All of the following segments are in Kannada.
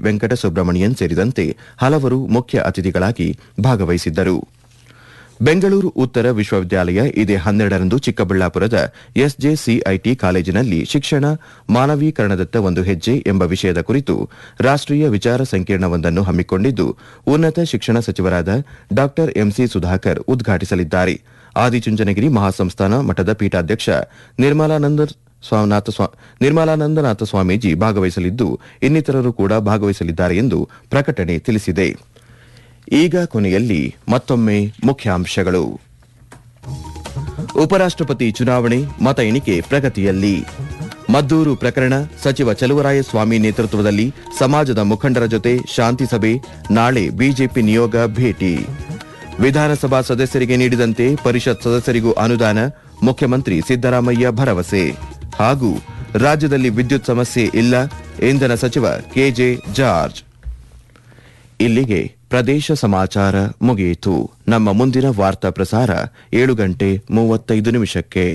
ವೆಂಕಟ ಸುಬ್ರಹ್ಮಣಿಯನ್ ಸೇರಿದಂತೆ ಹಲವರು ಮುಖ್ಯ ಅತಿಥಿಗಳಾಗಿ ಭಾಗವಹಿಸಿದ್ದರು ಬೆಂಗಳೂರು ಉತ್ತರ ವಿಶ್ವವಿದ್ಯಾಲಯ ಇದೇ ಹನ್ನೆರಡರಂದು ಚಿಕ್ಕಬಳ್ಳಾಪುರದ ಎಸ್ಜೆಸಿಐಟಿ ಕಾಲೇಜಿನಲ್ಲಿ ಶಿಕ್ಷಣ ಮಾನವೀಕರಣದತ್ತ ಒಂದು ಹೆಜ್ಜೆ ಎಂಬ ವಿಷಯದ ಕುರಿತು ರಾಷ್ಟೀಯ ವಿಚಾರ ಸಂಕಿರಣವೊಂದನ್ನು ಹಮ್ಮಿಕೊಂಡಿದ್ದು ಉನ್ನತ ಶಿಕ್ಷಣ ಸಚಿವರಾದ ಡಾ ಎಂಸಿ ಸುಧಾಕರ್ ಉದ್ಘಾಟಿಸಲಿದ್ದಾರೆ ಆದಿಚುಂಚನಗಿರಿ ಮಹಾಸಂಸ್ಥಾನ ಮಠದ ಪೀಠಾಧ್ಯಕ್ಷ ನಿರ್ಮಲಾನಂದ ಸ್ವಾಮಿನಾಥ ಸ್ವಾ- ನಿರ್ಮಲಾನಂದನಾಥ ಸ್ವಾಮೀಜಿ ಭಾಗವಹಿಸಲಿದ್ದು ಇನ್ನಿತರರು ಕೂಡ ಭಾಗವಹಿಸಲಿದ್ದಾರೆ ಎಂದು ಪ್ರಕಟಣೆ ತಿಳಿಸಿದೆ ಈಗ ಕೊನೆಯಲ್ಲಿ ಮತ್ತೊಮ್ಮೆ ಮುಖ್ಯಾಂಶಗಳು ಉಪರಾಷ್ಟ್ರಪತಿ ಚುನಾವಣೆ ಮತ ಎಣಿಕೆ ಪ್ರಗತಿಯಲ್ಲಿ ಮದ್ದೂರು ಪ್ರಕರಣ ಸಚಿವ ಚಲುವರಾಯಸ್ವಾಮಿ ನೇತೃತ್ವದಲ್ಲಿ ಸಮಾಜದ ಮುಖಂಡರ ಜೊತೆ ಶಾಂತಿ ಸಭೆ ನಾಳೆ ಬಿಜೆಪಿ ನಿಯೋಗ ಭೇಟಿ ವಿಧಾನಸಭಾ ಸದಸ್ಯರಿಗೆ ನೀಡಿದಂತೆ ಪರಿಷತ್ ಸದಸ್ಯರಿಗೂ ಅನುದಾನ ಮುಖ್ಯಮಂತ್ರಿ ಸಿದ್ದರಾಮಯ್ಯ ಭರವಸೆ ಹಾಗೂ ರಾಜ್ಯದಲ್ಲಿ ವಿದ್ಯುತ್ ಸಮಸ್ಯೆ ಇಲ್ಲ ಇಂಧನ ಸಚಿವ ಕೆಜೆ ಜಾರ್ಜ್ ಇಲ್ಲಿಗೆ ಪ್ರದೇಶ ಸಮಾಚಾರ ಮುಗಿಯಿತು ನಮ್ಮ ಮುಂದಿನ ವಾರ್ತಾ ಪ್ರಸಾರ ಏಳು ಗಂಟೆ ಮೂವತ್ತೈದು ನಿಮಿಷಕ್ಕೆ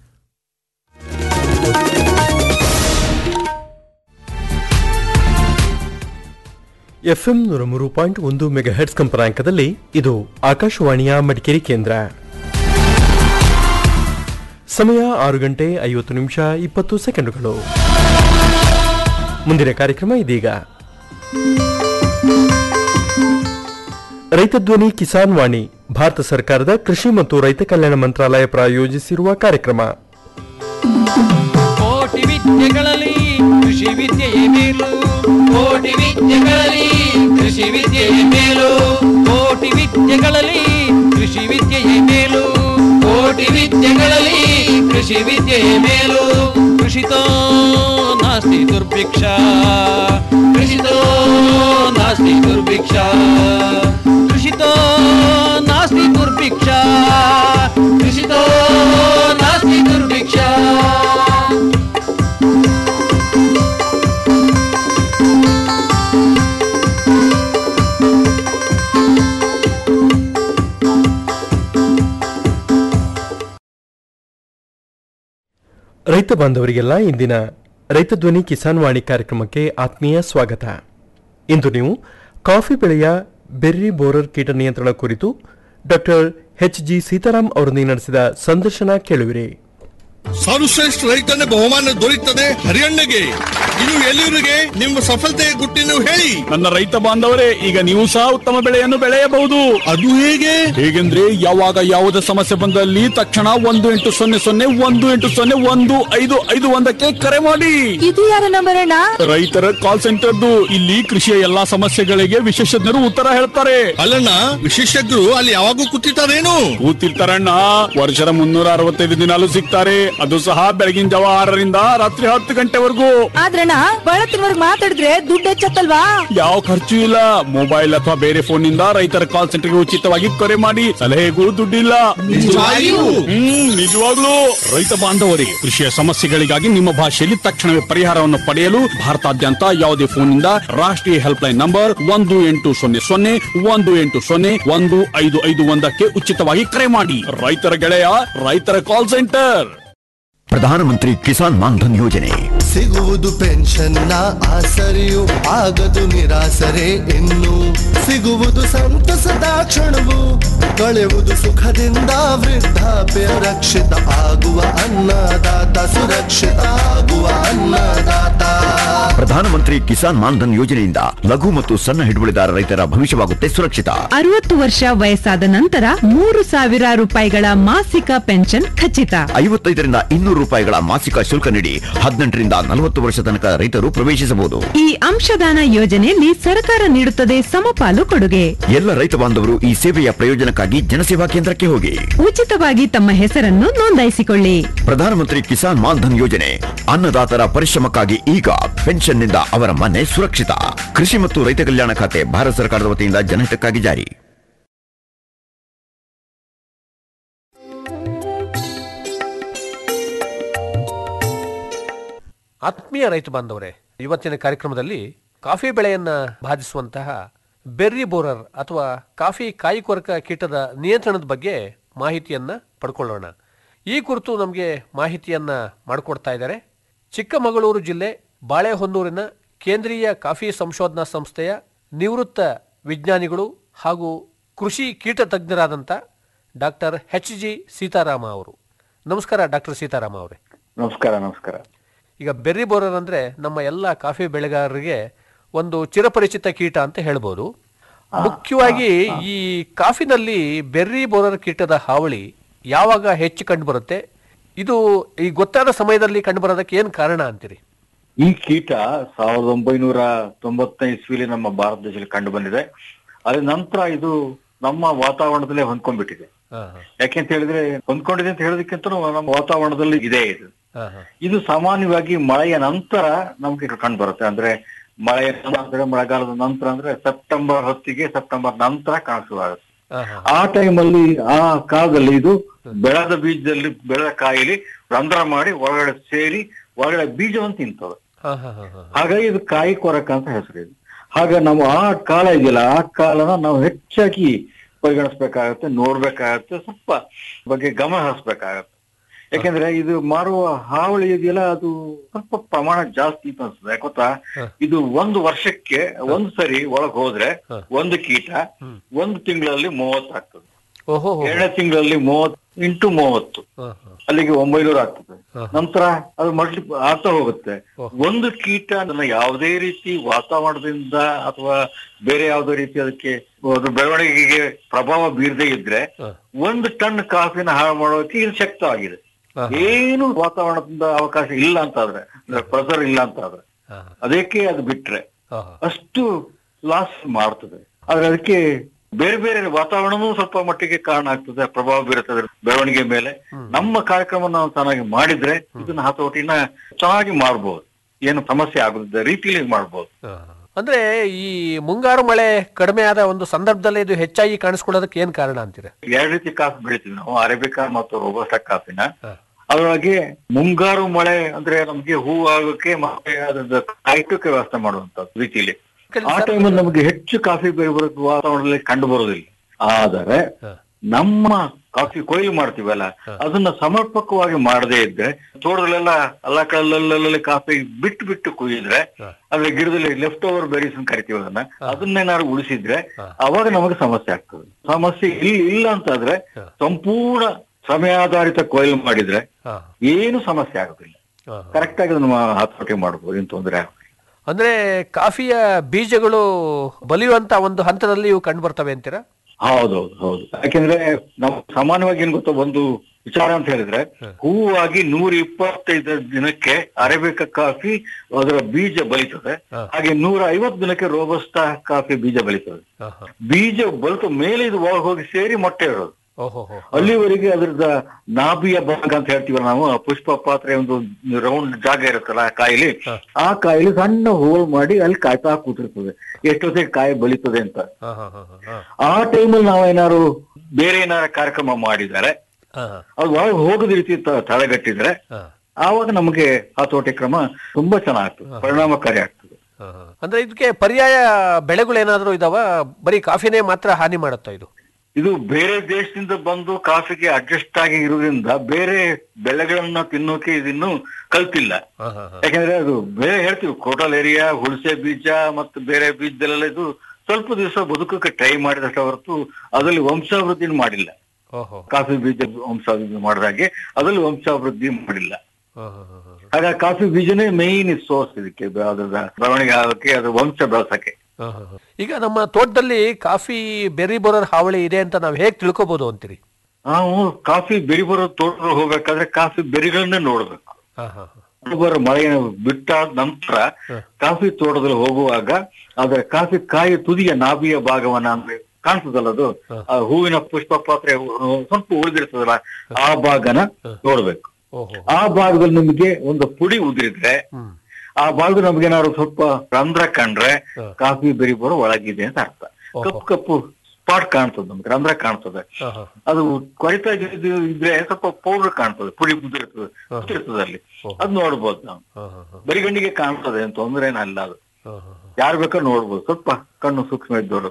ಎಫ್ಎಂ ನೂರ ಮೂರು ಪಾಯಿಂಟ್ ಒಂದು ಮೆಗಾ ಹೆಡ್ಸ್ ಕಂಪನಾಂಕದಲ್ಲಿ ಇದು ಆಕಾಶವಾಣಿಯ ಮಡಿಕೇರಿ ಕೇಂದ್ರ ಸಮಯ ಆರು ಗಂಟೆ ಐವತ್ತು ನಿಮಿಷ ಇಪ್ಪತ್ತು ಸೆಕೆಂಡುಗಳು ಮುಂದಿನ ಕಾರ್ಯಕ್ರಮ ಇದೀಗ ರೈತ ಧ್ವನಿ ಕಿಸಾನ್ ವಾಣಿ ಭಾರತ ಸರ್ಕಾರದ ಕೃಷಿ ಮತ್ತು ರೈತ ಕಲ್ಯಾಣ ಮಂತ್ರಾಲಯ ಪ್ರಾಯೋಜಿಸಿರುವ ಕಾರ್ಯಕ್ರಮ ಕೋಟಿ ವಿದ್ಯೆಗಳಲ್ಲಿ ಕೃಷಿ ವಿದ್ಯೆಯೇ ಮೇಲು ಕೋಟಿ ವಿದ್ಯೆಗಳಲ್ಲಿ ಕೃಷಿ ವಿದ್ಯೆಯೇ ಮೇಲು ಕೋಟಿ ವಿದ್ಯೆಗಳಲ್ಲಿ ಕೃಷಿ ವಿದ್ಯೆಯೇ ಮೇಲು ಕೋಟಿ ವಿದ್ಯೆಗಳಲ್ಲಿ ಕೃಷಿ ವಿದ್ಯೆಯೇ ಮೇಲು ಕೃಷಿತೋ ನಾಸ್ತಿ ದುರ್ಭಿಕ್ಷ ಕೃಷಿತೋ ನಾಸ್ತಿ ದುರ್ಭಿಕ್ಷ ಕೃಷಿತೋ ನಾಸ್ತಿ ದುರ್ಭಿಕ್ಷ ಕೃಷಿತೋ ನಾಸ್ತಿ ದುರ್ಭಿಕ್ಷ ರೈತ ಬಾಂಧವರಿಗೆಲ್ಲ ಇಂದಿನ ರೈತ ಧ್ವನಿ ಕಿಸಾನ್ ವಾಣಿ ಕಾರ್ಯಕ್ರಮಕ್ಕೆ ಆತ್ಮೀಯ ಸ್ವಾಗತ ಇಂದು ನೀವು ಕಾಫಿ ಬೆಳೆಯ ಬೆರ್ರಿ ಬೋರರ್ ಕೀಟ ನಿಯಂತ್ರಣ ಕುರಿತು ಡಾಕ್ಟರ್ ಎಚ್ ಜಿ ಸೀತಾರಾಮ್ ಅವರೊಂದಿಗೆ ನಡೆಸಿದ ಸಂದರ್ಶನ ಕೇಳುವಿರಿ ಸರ್ವಶ್ರೇಷ್ಠ ರೈತನ ಬಹುಮಾನ ದೊರೆಯುತ್ತದೆ ಹರಿಯಣ್ಣಗೆ ಇದು ಎಲ್ಲಿವರಿಗೆ ನಿಮ್ಮ ಸಫಲತೆಯ ಗುಟ್ಟಿನ ಹೇಳಿ ನನ್ನ ರೈತ ಬಾಂಧವರೇ ಈಗ ನೀವು ಸಹ ಉತ್ತಮ ಬೆಳೆಯನ್ನು ಬೆಳೆಯಬಹುದು ಅದು ಹೇಗೆ ಹೇಗೆಂದ್ರೆ ಯಾವಾಗ ಯಾವುದೇ ಸಮಸ್ಯೆ ಬಂದಲ್ಲಿ ತಕ್ಷಣ ಒಂದು ಎಂಟು ಸೊನ್ನೆ ಸೊನ್ನೆ ಒಂದು ಎಂಟು ಸೊನ್ನೆ ಒಂದು ಐದು ಐದು ಒಂದಕ್ಕೆ ಕರೆ ಮಾಡಿ ಇದು ಯಾರ ನಂಬರ್ ಅಣ್ಣ ರೈತರ ಕಾಲ್ ಸೆಂಟರ್ದು ಇಲ್ಲಿ ಕೃಷಿಯ ಎಲ್ಲಾ ಸಮಸ್ಯೆಗಳಿಗೆ ವಿಶೇಷಜ್ಞರು ಉತ್ತರ ಹೇಳ್ತಾರೆ ಅಲ್ಲಣ್ಣ ವಿಶೇಷಜ್ಞರು ಅಲ್ಲಿ ಯಾವಾಗೂ ಕೂತಿರ್ತಾರೇನು ಕೂತಿರ್ತಾರಣ್ಣ ವರ್ಷದ ಮುನ್ನೂರ ಅರವತ್ತೈದು ದಿನಾಲು ಸಿಗ್ತಾರೆ ಅದು ಸಹ ಬೆಳಗಿನ ಜಾವ ಆರರಿಂದ ರಾತ್ರಿ ಹತ್ತು ಗಂಟೆವರೆಗೂ ಆದ್ರಣ್ಣ ಬಳತ್ತಿನವರ್ಗ್ ಮಾತಾಡಿದ್ರೆ ದುಡ್ಡು ಹೆಚ್ಚತ್ತಲ್ವಾ ಯಾವ ಖರ್ಚು ಇಲ್ಲ ಮೊಬೈಲ್ ಅಥವಾ ಬೇರೆ ಫೋನ್ ನಿಂದ ರೈತರ ಕಾಲ್ ಸೆಂಟರ್ಗೆ ಉಚಿತವಾಗಿ ಕರೆ ಮಾಡಿ ಸಲಹೆಗೂ ದುಡ್ಡಿಲ್ಲ ನಿಜವಾಗಿಯೂ? ಹ್ಮ್ ನಿಜವಾಗ್ಲೂ ರೈತ ಬಾಂಧವರೇ ಕೃಷಿಯ ಸಮಸ್ಯೆಗಳಿಗಾಗಿ ನಿಮ್ಮ ಭಾಷೆಯಲ್ಲಿ ತಕ್ಷಣವೇ ಪರಿಹಾರವನ್ನು ಪಡೆಯಲು ಭಾರತಾದ್ಯಂತ ಯಾವುದೇ ಫೋನ್ ನಿಂದ ರಾಷ್ಟ್ರೀಯ ಹೆಲ್ಪ್ ಲೈನ್ ನಂಬರ್ ಒಂದು ಎಂಟು ಸೊನ್ನೆ ಸೊನ್ನೆ ಒಂದು ಎಂಟು ಸೊನ್ನೆ ಒಂದು ಐದು ಐದು ಒಂದಕ್ಕೆ ಉಚಿತವಾಗಿ ಕರೆ ಮಾಡಿ ರೈತರ ಗೆಳೆಯ ರೈತರ ಕಾಲ್ ಸೆಂಟರ್ ಪ್ರಧಾನಮಂತ್ರಿ ಕಿಸಾನ್ ಮಾನ್ಧನ್ ಯೋಜನೆ ಸಿಗುವುದು ಪೆನ್ಷನ್ನ ಆಸರೆಯು ಆಗದು ನಿರಾಸರೆ ಇನ್ನು ಸಿಗುವುದು ಸಂತಸದ ಕ್ಷಣವು ಕಳೆಯುವುದು ಸುಖದಿಂದ ವೃದ್ಧಾಪ್ಯ ರಕ್ಷಿತ ಆಗುವ ಅನ್ನದಾತ ಸುರಕ್ಷಿತ ಆಗುವ ಅನ್ನದಾತ ಪ್ರಧಾನಮಂತ್ರಿ ಕಿಸಾನ್ ಮಾನ್ಧನ್ ಯೋಜನೆಯಿಂದ ಲಘು ಮತ್ತು ಸಣ್ಣ ಹಿಡುವಳಿದಾರ ರೈತರ ಭವಿಷ್ಯವಾಗುತ್ತೆ ಸುರಕ್ಷಿತ ಅರವತ್ತು ವರ್ಷ ವಯಸ್ಸಾದ ನಂತರ ಮೂರು ಸಾವಿರ ರೂಪಾಯಿಗಳ ಮಾಸಿಕ ಪೆನ್ಷನ್ ಖಚಿತ ಐವತ್ತೈದರಿಂದ ಇನ್ನೂರು ರೂಪಾಯಿಗಳ ಮಾಸಿಕ ಶುಲ್ಕ ನೀಡಿ ಹದಿನೆಂಟರಿಂದ ನಲವತ್ತು ವರ್ಷ ತನಕ ರೈತರು ಪ್ರವೇಶಿಸಬಹುದು ಈ ಅಂಶದಾನ ಯೋಜನೆಯಲ್ಲಿ ಸರ್ಕಾರ ನೀಡುತ್ತದೆ ಸಮಪಾಲು ಕೊಡುಗೆ ಎಲ್ಲ ರೈತ ಬಾಂಧವರು ಈ ಸೇವೆಯ ಪ್ರಯೋಜನಕ್ಕಾಗಿ ಜನಸೇವಾ ಕೇಂದ್ರಕ್ಕೆ ಹೋಗಿ ಉಚಿತವಾಗಿ ತಮ್ಮ ಹೆಸರನ್ನು ನೋಂದಾಯಿಸಿಕೊಳ್ಳಿ ಪ್ರಧಾನಮಂತ್ರಿ ಕಿಸಾನ್ ಮಾನ್ಧನ್ ಯೋಜನೆ ಅನ್ನದಾತರ ಪರಿಶ್ರಮಕ್ಕಾಗಿ ಈಗ ಪೆನ್ಷನ್ನಿಂದ ಅವರ ಮನೆ ಸುರಕ್ಷಿತ ಕೃಷಿ ಮತ್ತು ರೈತ ಕಲ್ಯಾಣ ಖಾತೆ ಭಾರತ ಸರ್ಕಾರದ ವತಿಯಿಂದ ಜನಹಿತಕ್ಕಾಗಿ ಜಾರಿ ಆತ್ಮೀಯ ರೈತ ಬಾಂಧವರೇ ಇವತ್ತಿನ ಕಾರ್ಯಕ್ರಮದಲ್ಲಿ ಕಾಫಿ ಬೆಳೆಯನ್ನ ಬಾಧಿಸುವಂತಹ ಬೆರ್ರಿ ಬೋರರ್ ಅಥವಾ ಕಾಫಿ ಕಾಯಿ ಕೊರಕ ಕೀಟದ ನಿಯಂತ್ರಣದ ಬಗ್ಗೆ ಮಾಹಿತಿಯನ್ನ ಪಡ್ಕೊಳ್ಳೋಣ ಈ ಕುರಿತು ನಮಗೆ ಮಾಹಿತಿಯನ್ನ ಮಾಡಿಕೊಡ್ತಾ ಇದ್ದಾರೆ ಚಿಕ್ಕಮಗಳೂರು ಜಿಲ್ಲೆ ಬಾಳೆಹೊನ್ನೂರಿನ ಕೇಂದ್ರೀಯ ಕಾಫಿ ಸಂಶೋಧನಾ ಸಂಸ್ಥೆಯ ನಿವೃತ್ತ ವಿಜ್ಞಾನಿಗಳು ಹಾಗೂ ಕೃಷಿ ಕೀಟ ತಜ್ಞರಾದಂಥ ಡಾಕ್ಟರ್ ಎಚ್ ಜಿ ಸೀತಾರಾಮ ಅವರು ನಮಸ್ಕಾರ ಡಾಕ್ಟರ್ ಸೀತಾರಾಮ ಅವರೇ ನಮಸ್ಕಾರ ನಮಸ್ಕಾರ ಈಗ ಬೆರ್ರಿ ಬೋರರ್ ಅಂದರೆ ನಮ್ಮ ಎಲ್ಲ ಕಾಫಿ ಬೆಳೆಗಾರರಿಗೆ ಒಂದು ಚಿರಪರಿಚಿತ ಕೀಟ ಅಂತ ಹೇಳ್ಬೋದು ಮುಖ್ಯವಾಗಿ ಈ ಕಾಫಿನಲ್ಲಿ ಬೆರ್ರಿ ಬೋರರ್ ಕೀಟದ ಹಾವಳಿ ಯಾವಾಗ ಹೆಚ್ಚು ಕಂಡುಬರುತ್ತೆ ಇದು ಈ ಗೊತ್ತಾದ ಸಮಯದಲ್ಲಿ ಕಂಡುಬರೋದಕ್ಕೆ ಏನು ಕಾರಣ ಅಂತೀರಿ ಈ ಕೀಟ ಸಾವಿರದ ಒಂಬೈನೂರ ತೊಂಬತ್ತನೇ ಇಸ್ವಿಲಿ ನಮ್ಮ ಭಾರತ ದೇಶದಲ್ಲಿ ಕಂಡು ಬಂದಿದೆ ಅದ್ರ ನಂತರ ಇದು ನಮ್ಮ ವಾತಾವರಣದಲ್ಲೇ ಹೊಂದ್ಕೊಂಡ್ಬಿಟ್ಟಿದೆ ಯಾಕೆಂತ ಹೇಳಿದ್ರೆ ಹೊಂದ್ಕೊಂಡಿದೆ ಅಂತ ಹೇಳೋದಕ್ಕಿಂತ ನಮ್ಮ ವಾತಾವರಣದಲ್ಲಿ ಇದೆ ಇದು ಇದು ಸಾಮಾನ್ಯವಾಗಿ ಮಳೆಯ ನಂತರ ನಮ್ಗೆ ಕಂಡು ಬರುತ್ತೆ ಅಂದ್ರೆ ಮಳೆಯ ನಂತರ ಮಳೆಗಾಲದ ನಂತರ ಅಂದ್ರೆ ಸೆಪ್ಟೆಂಬರ್ ಹೊತ್ತಿಗೆ ಸೆಪ್ಟೆಂಬರ್ ನಂತರ ಕಾಣಿಸುವಾಗುತ್ತೆ ಆ ಟೈಮಲ್ಲಿ ಆ ಕಾಲದಲ್ಲಿ ಇದು ಬೆಳೆದ ಬೀಜದಲ್ಲಿ ಬೆಳೆದ ಕಾಯಿಲಿ ರಂಧ್ರ ಮಾಡಿ ಒಳಗಡೆ ಸೇರಿ ಒಳಗಡೆ ಬೀಜವನ್ನು ತಿಂತವೆ ಹಾಗಾಗಿ ಇದು ಕಾಯಿ ಕೊರಕ ಅಂತ ಹೆಸರು ಇದು ಹಾಗೆ ನಾವು ಆ ಕಾಲ ಇದೆಯಲ್ಲ ಆ ಕಾಲನ ನಾವು ಹೆಚ್ಚಾಗಿ ಪರಿಗಣಿಸ್ಬೇಕಾಗತ್ತೆ ನೋಡ್ಬೇಕಾಗತ್ತೆ ಸ್ವಲ್ಪ ಬಗ್ಗೆ ಗಮನ ಹರಿಸ್ಬೇಕಾಗತ್ತೆ ಯಾಕೆಂದ್ರೆ ಇದು ಮಾರುವ ಹಾವಳಿ ಇದೆಯಲ್ಲ ಅದು ಸ್ವಲ್ಪ ಪ್ರಮಾಣ ಜಾಸ್ತಿ ಅಂತ ಅನ್ಸುತ್ತೆ ಯಾಕೊತ್ತಾ ಇದು ಒಂದು ವರ್ಷಕ್ಕೆ ಒಂದು ಸರಿ ಒಳಗ್ ಹೋದ್ರೆ ಒಂದು ಕೀಟ ಒಂದು ತಿಂಗಳಲ್ಲಿ ಮೂವತ್ತು ಆಗ್ತದೆ ಓಹೋ ಎರಡನೇ ತಿಂಗಳಲ್ಲಿ ಮೂವತ್ತು ಇಂಟು ಮೂವತ್ತು ಅಲ್ಲಿಗೆ ಒಂಬೈನೂರು ಆಗ್ತದೆ ನಂತರ ಅದು ಮಲ್ಟಿ ಆಗ್ತಾ ಹೋಗುತ್ತೆ ಒಂದು ಕೀಟ ಅದನ್ನ ಯಾವುದೇ ರೀತಿ ವಾತಾವರಣದಿಂದ ಅಥವಾ ಬೇರೆ ಯಾವುದೇ ರೀತಿ ಅದಕ್ಕೆ ಅದು ಬೆಳವಣಿಗೆಗೆ ಪ್ರಭಾವ ಬೀರದೇ ಇದ್ರೆ ಒಂದು ಟನ್ ಕಾಫಿನ ಹಾಳು ಮಾಡೋಕೆ ಇದು ಶಕ್ತವಾಗಿದೆ ಏನು ವಾತಾವರಣದಿಂದ ಅವಕಾಶ ಇಲ್ಲ ಅಂತಾದ್ರೆ ಅಂದ್ರೆ ಪ್ರೆಸರ್ ಇಲ್ಲ ಅಂತಾದ್ರೆ ಅದಕ್ಕೆ ಅದು ಬಿಟ್ರೆ ಅಷ್ಟು ಲಾಸ್ ಮಾಡ್ತದೆ ಆದ್ರೆ ಅದಕ್ಕೆ ಬೇರೆ ಬೇರೆ ವಾತಾವರಣನೂ ಸ್ವಲ್ಪ ಮಟ್ಟಿಗೆ ಕಾರಣ ಆಗ್ತದೆ ಪ್ರಭಾವ ಬೀರುತ್ತದೆ ಬೆಳವಣಿಗೆ ಮೇಲೆ ನಮ್ಮ ಕಾರ್ಯಕ್ರಮ ನಾವು ಚೆನ್ನಾಗಿ ಮಾಡಿದ್ರೆ ಇದನ್ನ ಹತೋಟಿನ ಚೆನ್ನಾಗಿ ಮಾಡ್ಬೋದು ಏನು ಸಮಸ್ಯೆ ಆಗದ ರೀತಿಯಲ್ಲಿ ಮಾಡ್ಬೋದು ಅಂದ್ರೆ ಈ ಮುಂಗಾರು ಮಳೆ ಕಡಿಮೆ ಆದ ಒಂದು ಸಂದರ್ಭದಲ್ಲಿ ಇದು ಹೆಚ್ಚಾಗಿ ಕಾಣಿಸ್ಕೊಳ್ಳೋದಕ್ಕೆ ಏನ್ ಕಾರಣ ಅಂತೀರ ಎರಡು ರೀತಿ ಕಾಫಿ ಬೆಳಿತೀವಿ ನಾವು ಅರೇಬಿಕಾ ಮತ್ತು ರೋಬಸ್ಟಾ ಕಾಫಿನ ಅದರೊಳಗೆ ಮುಂಗಾರು ಮಳೆ ಅಂದ್ರೆ ನಮ್ಗೆ ಹೂ ಆಗೋಕೆ ಮತ್ತೆ ಅದ್ರ ಕಾಯ್ಟಕ್ಕೆ ವ್ಯವಸ್ಥೆ ಮಾಡುವಂತದ್ದು ರೀತಿಯಲ್ಲಿ ಆ ಟೈಮಲ್ಲಿ ನಮಗೆ ಹೆಚ್ಚು ಕಾಫಿ ಬೆಳೆ ಬರೋದು ವಾತಾವರಣದಲ್ಲಿ ಕಂಡು ಬರೋದಿಲ್ಲ ಆದರೆ ನಮ್ಮ ಕಾಫಿ ಕೊಯ್ಲು ಮಾಡ್ತೀವಲ್ಲ ಅದನ್ನ ಸಮರ್ಪಕವಾಗಿ ಮಾಡದೇ ಇದ್ರೆ ತೋಟದಲ್ಲೆಲ್ಲ ಎಲ್ಲ ಕಲ್ಲಲ್ಲಿ ಕಾಫಿ ಬಿಟ್ಟು ಬಿಟ್ಟು ಕುಯ್ಯಿದ್ರೆ ಅಂದ್ರೆ ಗಿಡದಲ್ಲಿ ಲೆಫ್ಟ್ ಓವರ್ ಬೆರೀಸ್ ಅಂತ ಕರಿತೀವಿ ಅದನ್ನ ಅದನ್ನೇನಾದ್ರು ಉಳಿಸಿದ್ರೆ ಅವಾಗ ನಮಗೆ ಸಮಸ್ಯೆ ಆಗ್ತದೆ ಸಮಸ್ಯೆ ಇಲ್ಲಿ ಇಲ್ಲ ಅಂತಾದ್ರೆ ಸಂಪೂರ್ಣ ಸಮಯಾಧಾರಿತ ಕೊಯ್ಲು ಮಾಡಿದ್ರೆ ಏನು ಸಮಸ್ಯೆ ಆಗೋದಿಲ್ಲ ಕರೆಕ್ಟ್ ಆಗಿ ನಮ್ಮ ಹತೋಟಿ ಮಾಡಬಹುದು ಏನು ತೊಂದರೆ ಆಗೋದಿಲ್ಲ ಅಂದ್ರೆ ಕಾಫಿಯ ಬೀಜಗಳು ಬಲಿಯುವಂತ ಒಂದು ಹಂತದಲ್ಲಿ ಇವು ಕಂಡು ಬರ್ತವೆ ಅಂತೀರಾ ಹೌದೌದು ಹೌದು ಯಾಕೆಂದ್ರೆ ನಾವು ಸಾಮಾನ್ಯವಾಗಿ ಏನ್ ಗೊತ್ತಾ ಒಂದು ವಿಚಾರ ಅಂತ ಹೇಳಿದ್ರೆ ಹೂವಾಗಿ ನೂರ ಇಪ್ಪತ್ತೈದು ದಿನಕ್ಕೆ ಅರೇಬಿಕ ಕಾಫಿ ಅದರ ಬೀಜ ಬಲಿತದೆ ಹಾಗೆ ನೂರ ಐವತ್ತು ದಿನಕ್ಕೆ ರೋಬಸ್ಟಾ ಕಾಫಿ ಬೀಜ ಬಲಿತದೆ ಬೀಜ ಬಲಿತ ಮೇಲೆ ಇದು ಒಳಗೆ ಹೋಗಿ ಸೇರಿ ಮೊಟ್ಟೆ ಇರೋದು ಅಲ್ಲಿವರೆಗೆ ಅದ್ರದ ನಾಭಿಯ ಭಾಗ ಅಂತ ಹೇಳ್ತೀವಲ್ಲ ನಾವು ಆ ಪುಷ್ಪ ಪಾತ್ರೆ ಒಂದು ರೌಂಡ್ ಜಾಗ ಇರುತ್ತಲ್ಲ ಆ ಕಾಯಿಲಿ ಆ ಕಾಯಿಲಿ ಸಣ್ಣ ಹೋಲ್ ಮಾಡಿ ಅಲ್ಲಿ ಕಾಯ್ತಾ ಕೂತಿರ್ತದೆ ಎಷ್ಟೊತ್ತಿಗೆ ಕಾಯಿ ಬಲಿತದೆ ಅಂತ ಆ ಟೈಮಲ್ಲಿ ನಾವೇನಾದ್ರು ಬೇರೆ ಏನಾರ ಕಾರ್ಯಕ್ರಮ ಮಾಡಿದ್ದಾರೆ ಅದು ಒಳಗೆ ಹೋಗದ ರೀತಿ ತ- ತಡೆಗಟ್ಟಿದ್ರೆ ಆವಾಗ ನಮಗೆ ಹತೋಟಿ ಕ್ರಮ ತುಂಬಾ ಚೆನ್ನಾಗ್ತದೆ ಪರಿಣಾಮಕಾರಿ ಆಗ್ತದೆ ಅಂದ್ರೆ ಇದಕ್ಕೆ ಪರ್ಯಾಯ ಬೆಳೆಗಳು ಏನಾದರೂ ಇದಾವ ಬರೀ ಕಾಫಿನೇ ಮಾತ್ರ ಹಾನಿ ಮಾಡುತ್ತಾ ಇದು ಇದು ಬೇರೆ ದೇಶದಿಂದ ಬಂದು ಕಾಫಿಗೆ ಅಡ್ಜಸ್ಟ್ ಆಗಿ ಇರೋದ್ರಿಂದ ಬೇರೆ ಬೆಳೆಗಳನ್ನ ತಿನ್ನೋಕೆ ಇದನ್ನು ಕಲ್ತಿಲ್ಲ ಯಾಕಂದ್ರೆ ಅದು ಬೇರೆ ಹೇಳ್ತೀವಿ ಕೋಟಲ್ ಏರಿಯಾ ಹುಣಸೆ ಬೀಜ ಮತ್ತು ಬೇರೆ ಬೀಜದಲ್ಲೆಲ್ಲ ಇದು ಸ್ವಲ್ಪ ದಿವಸ ಬದುಕಕ್ಕೆ ಟ್ರೈ ಮಾಡಿದಷ್ಟು ಹೊರತು ಅದರಲ್ಲಿ ವಂಶಾವೃದ್ಧಿ ಮಾಡಿಲ್ಲ ಕಾಫಿ ಬೀಜ ವಂಶಾವೃದ್ಧಿ ಮಾಡಿದಾಗೆ ಅದರಲ್ಲಿ ವಂಶಾವೃದ್ಧಿ ಮಾಡಿಲ್ಲ ಹಾಗಾಗಿ ಕಾಫಿ ಬೀಜನೇ ಮೇನ್ ಸೋರ್ಸ್ ಇದಕ್ಕೆ ಅದ್ರ ಬೆಳವಣಿಗೆ ಆಗೋಕೆ ಅದ್ರ ವಂಶ ಬೆಳೆಸಕ್ಕೆ ಈಗ ನಮ್ಮ ತೋಟದಲ್ಲಿ ಕಾಫಿ ಬೆರ್ರಿ ಬೋರರ್ ಹಾವಳಿ ಇದೆ ಅಂತ ನಾವು ಹೇಗೆ ತಿಳ್ಕೊಬಹುದು ಅಂತೀರಿ ನಾವು ಕಾಫಿ ಬೆರಿ ಬರೋ ತೋಟ ಹೋಗ್ಬೇಕಾದ್ರೆ ಕಾಫಿ ಬೆರಿಗಳನ್ನೇ ನೋಡ್ಬೇಕು ಬರೋ ಮಳೆಯ ಬಿಟ್ಟಾದ ನಂತರ ಕಾಫಿ ತೋಟದಲ್ಲಿ ಹೋಗುವಾಗ ಅದ್ರ ಕಾಫಿ ಕಾಯಿ ತುದಿಯ ನಾಭಿಯ ಭಾಗವನ್ನ ಅಂದ್ರೆ ಕಾಣ್ತದಲ್ಲ ಅದು ಆ ಹೂವಿನ ಪುಷ್ಪ ಪಾತ್ರೆ ಹೂ- ಸ್ವಲ್ಪ ಉಳಿದಿರ್ತದಲ್ಲ ಆ ಭಾಗನ ನೋಡ್ಬೇಕು ಆ ಭಾಗದಲ್ಲಿ ನಿಮಗೆ ಒಂದು ಪುಡಿ ಉದುರಿದ್ರೆ ಆ ಭಾಗದಲ್ಲಿ ನಮ್ಗೆ ಏನಾದ್ರು ಸ್ವಲ್ಪ ರಂಧ್ರ ಕಂಡ್ರೆ ಕಾಫಿ ಬೆರಿ ಬರೋ ಒಳಗಿದೆ ಅಂತ ಅರ್ಥ ಕಪ್ಪು ಕಪ್ಪು ಸ್ಪಾಟ್ ಕಾಣ್ತದೆ ನಮ್ಗೆ ರಂಧ್ರ ಕಾಣ್ತದೆ ಅದು ಕೊರಿತಾ ಇದ್ದು ಇದ್ರೆ ಸ್ವಲ್ಪ ಪೌಡರ್ ಕಾಣ್ತದೆ ಪುಡಿ ಮುದ್ದಿರ್ತದೆ ಮುದ್ದಿರ್ತದೆ ಅಲ್ಲಿ ಅದ್ ನೋಡ್ಬೋದು ನಾವು ಬರಿಗಣ್ಣಿಗೆ ಕಾಣ್ತದೆ ಅಂತ ತೊಂದ್ರೆ ಏನಲ್ಲ ಅದು ಯಾರು ಬೇಕಾದ್ರೂ ನೋಡ್ಬೋದು ಸ್ವಲ್ಪ ಕಣ್ಣು ಸೂಕ್ಷ್ಮ ಇದ್ದವರು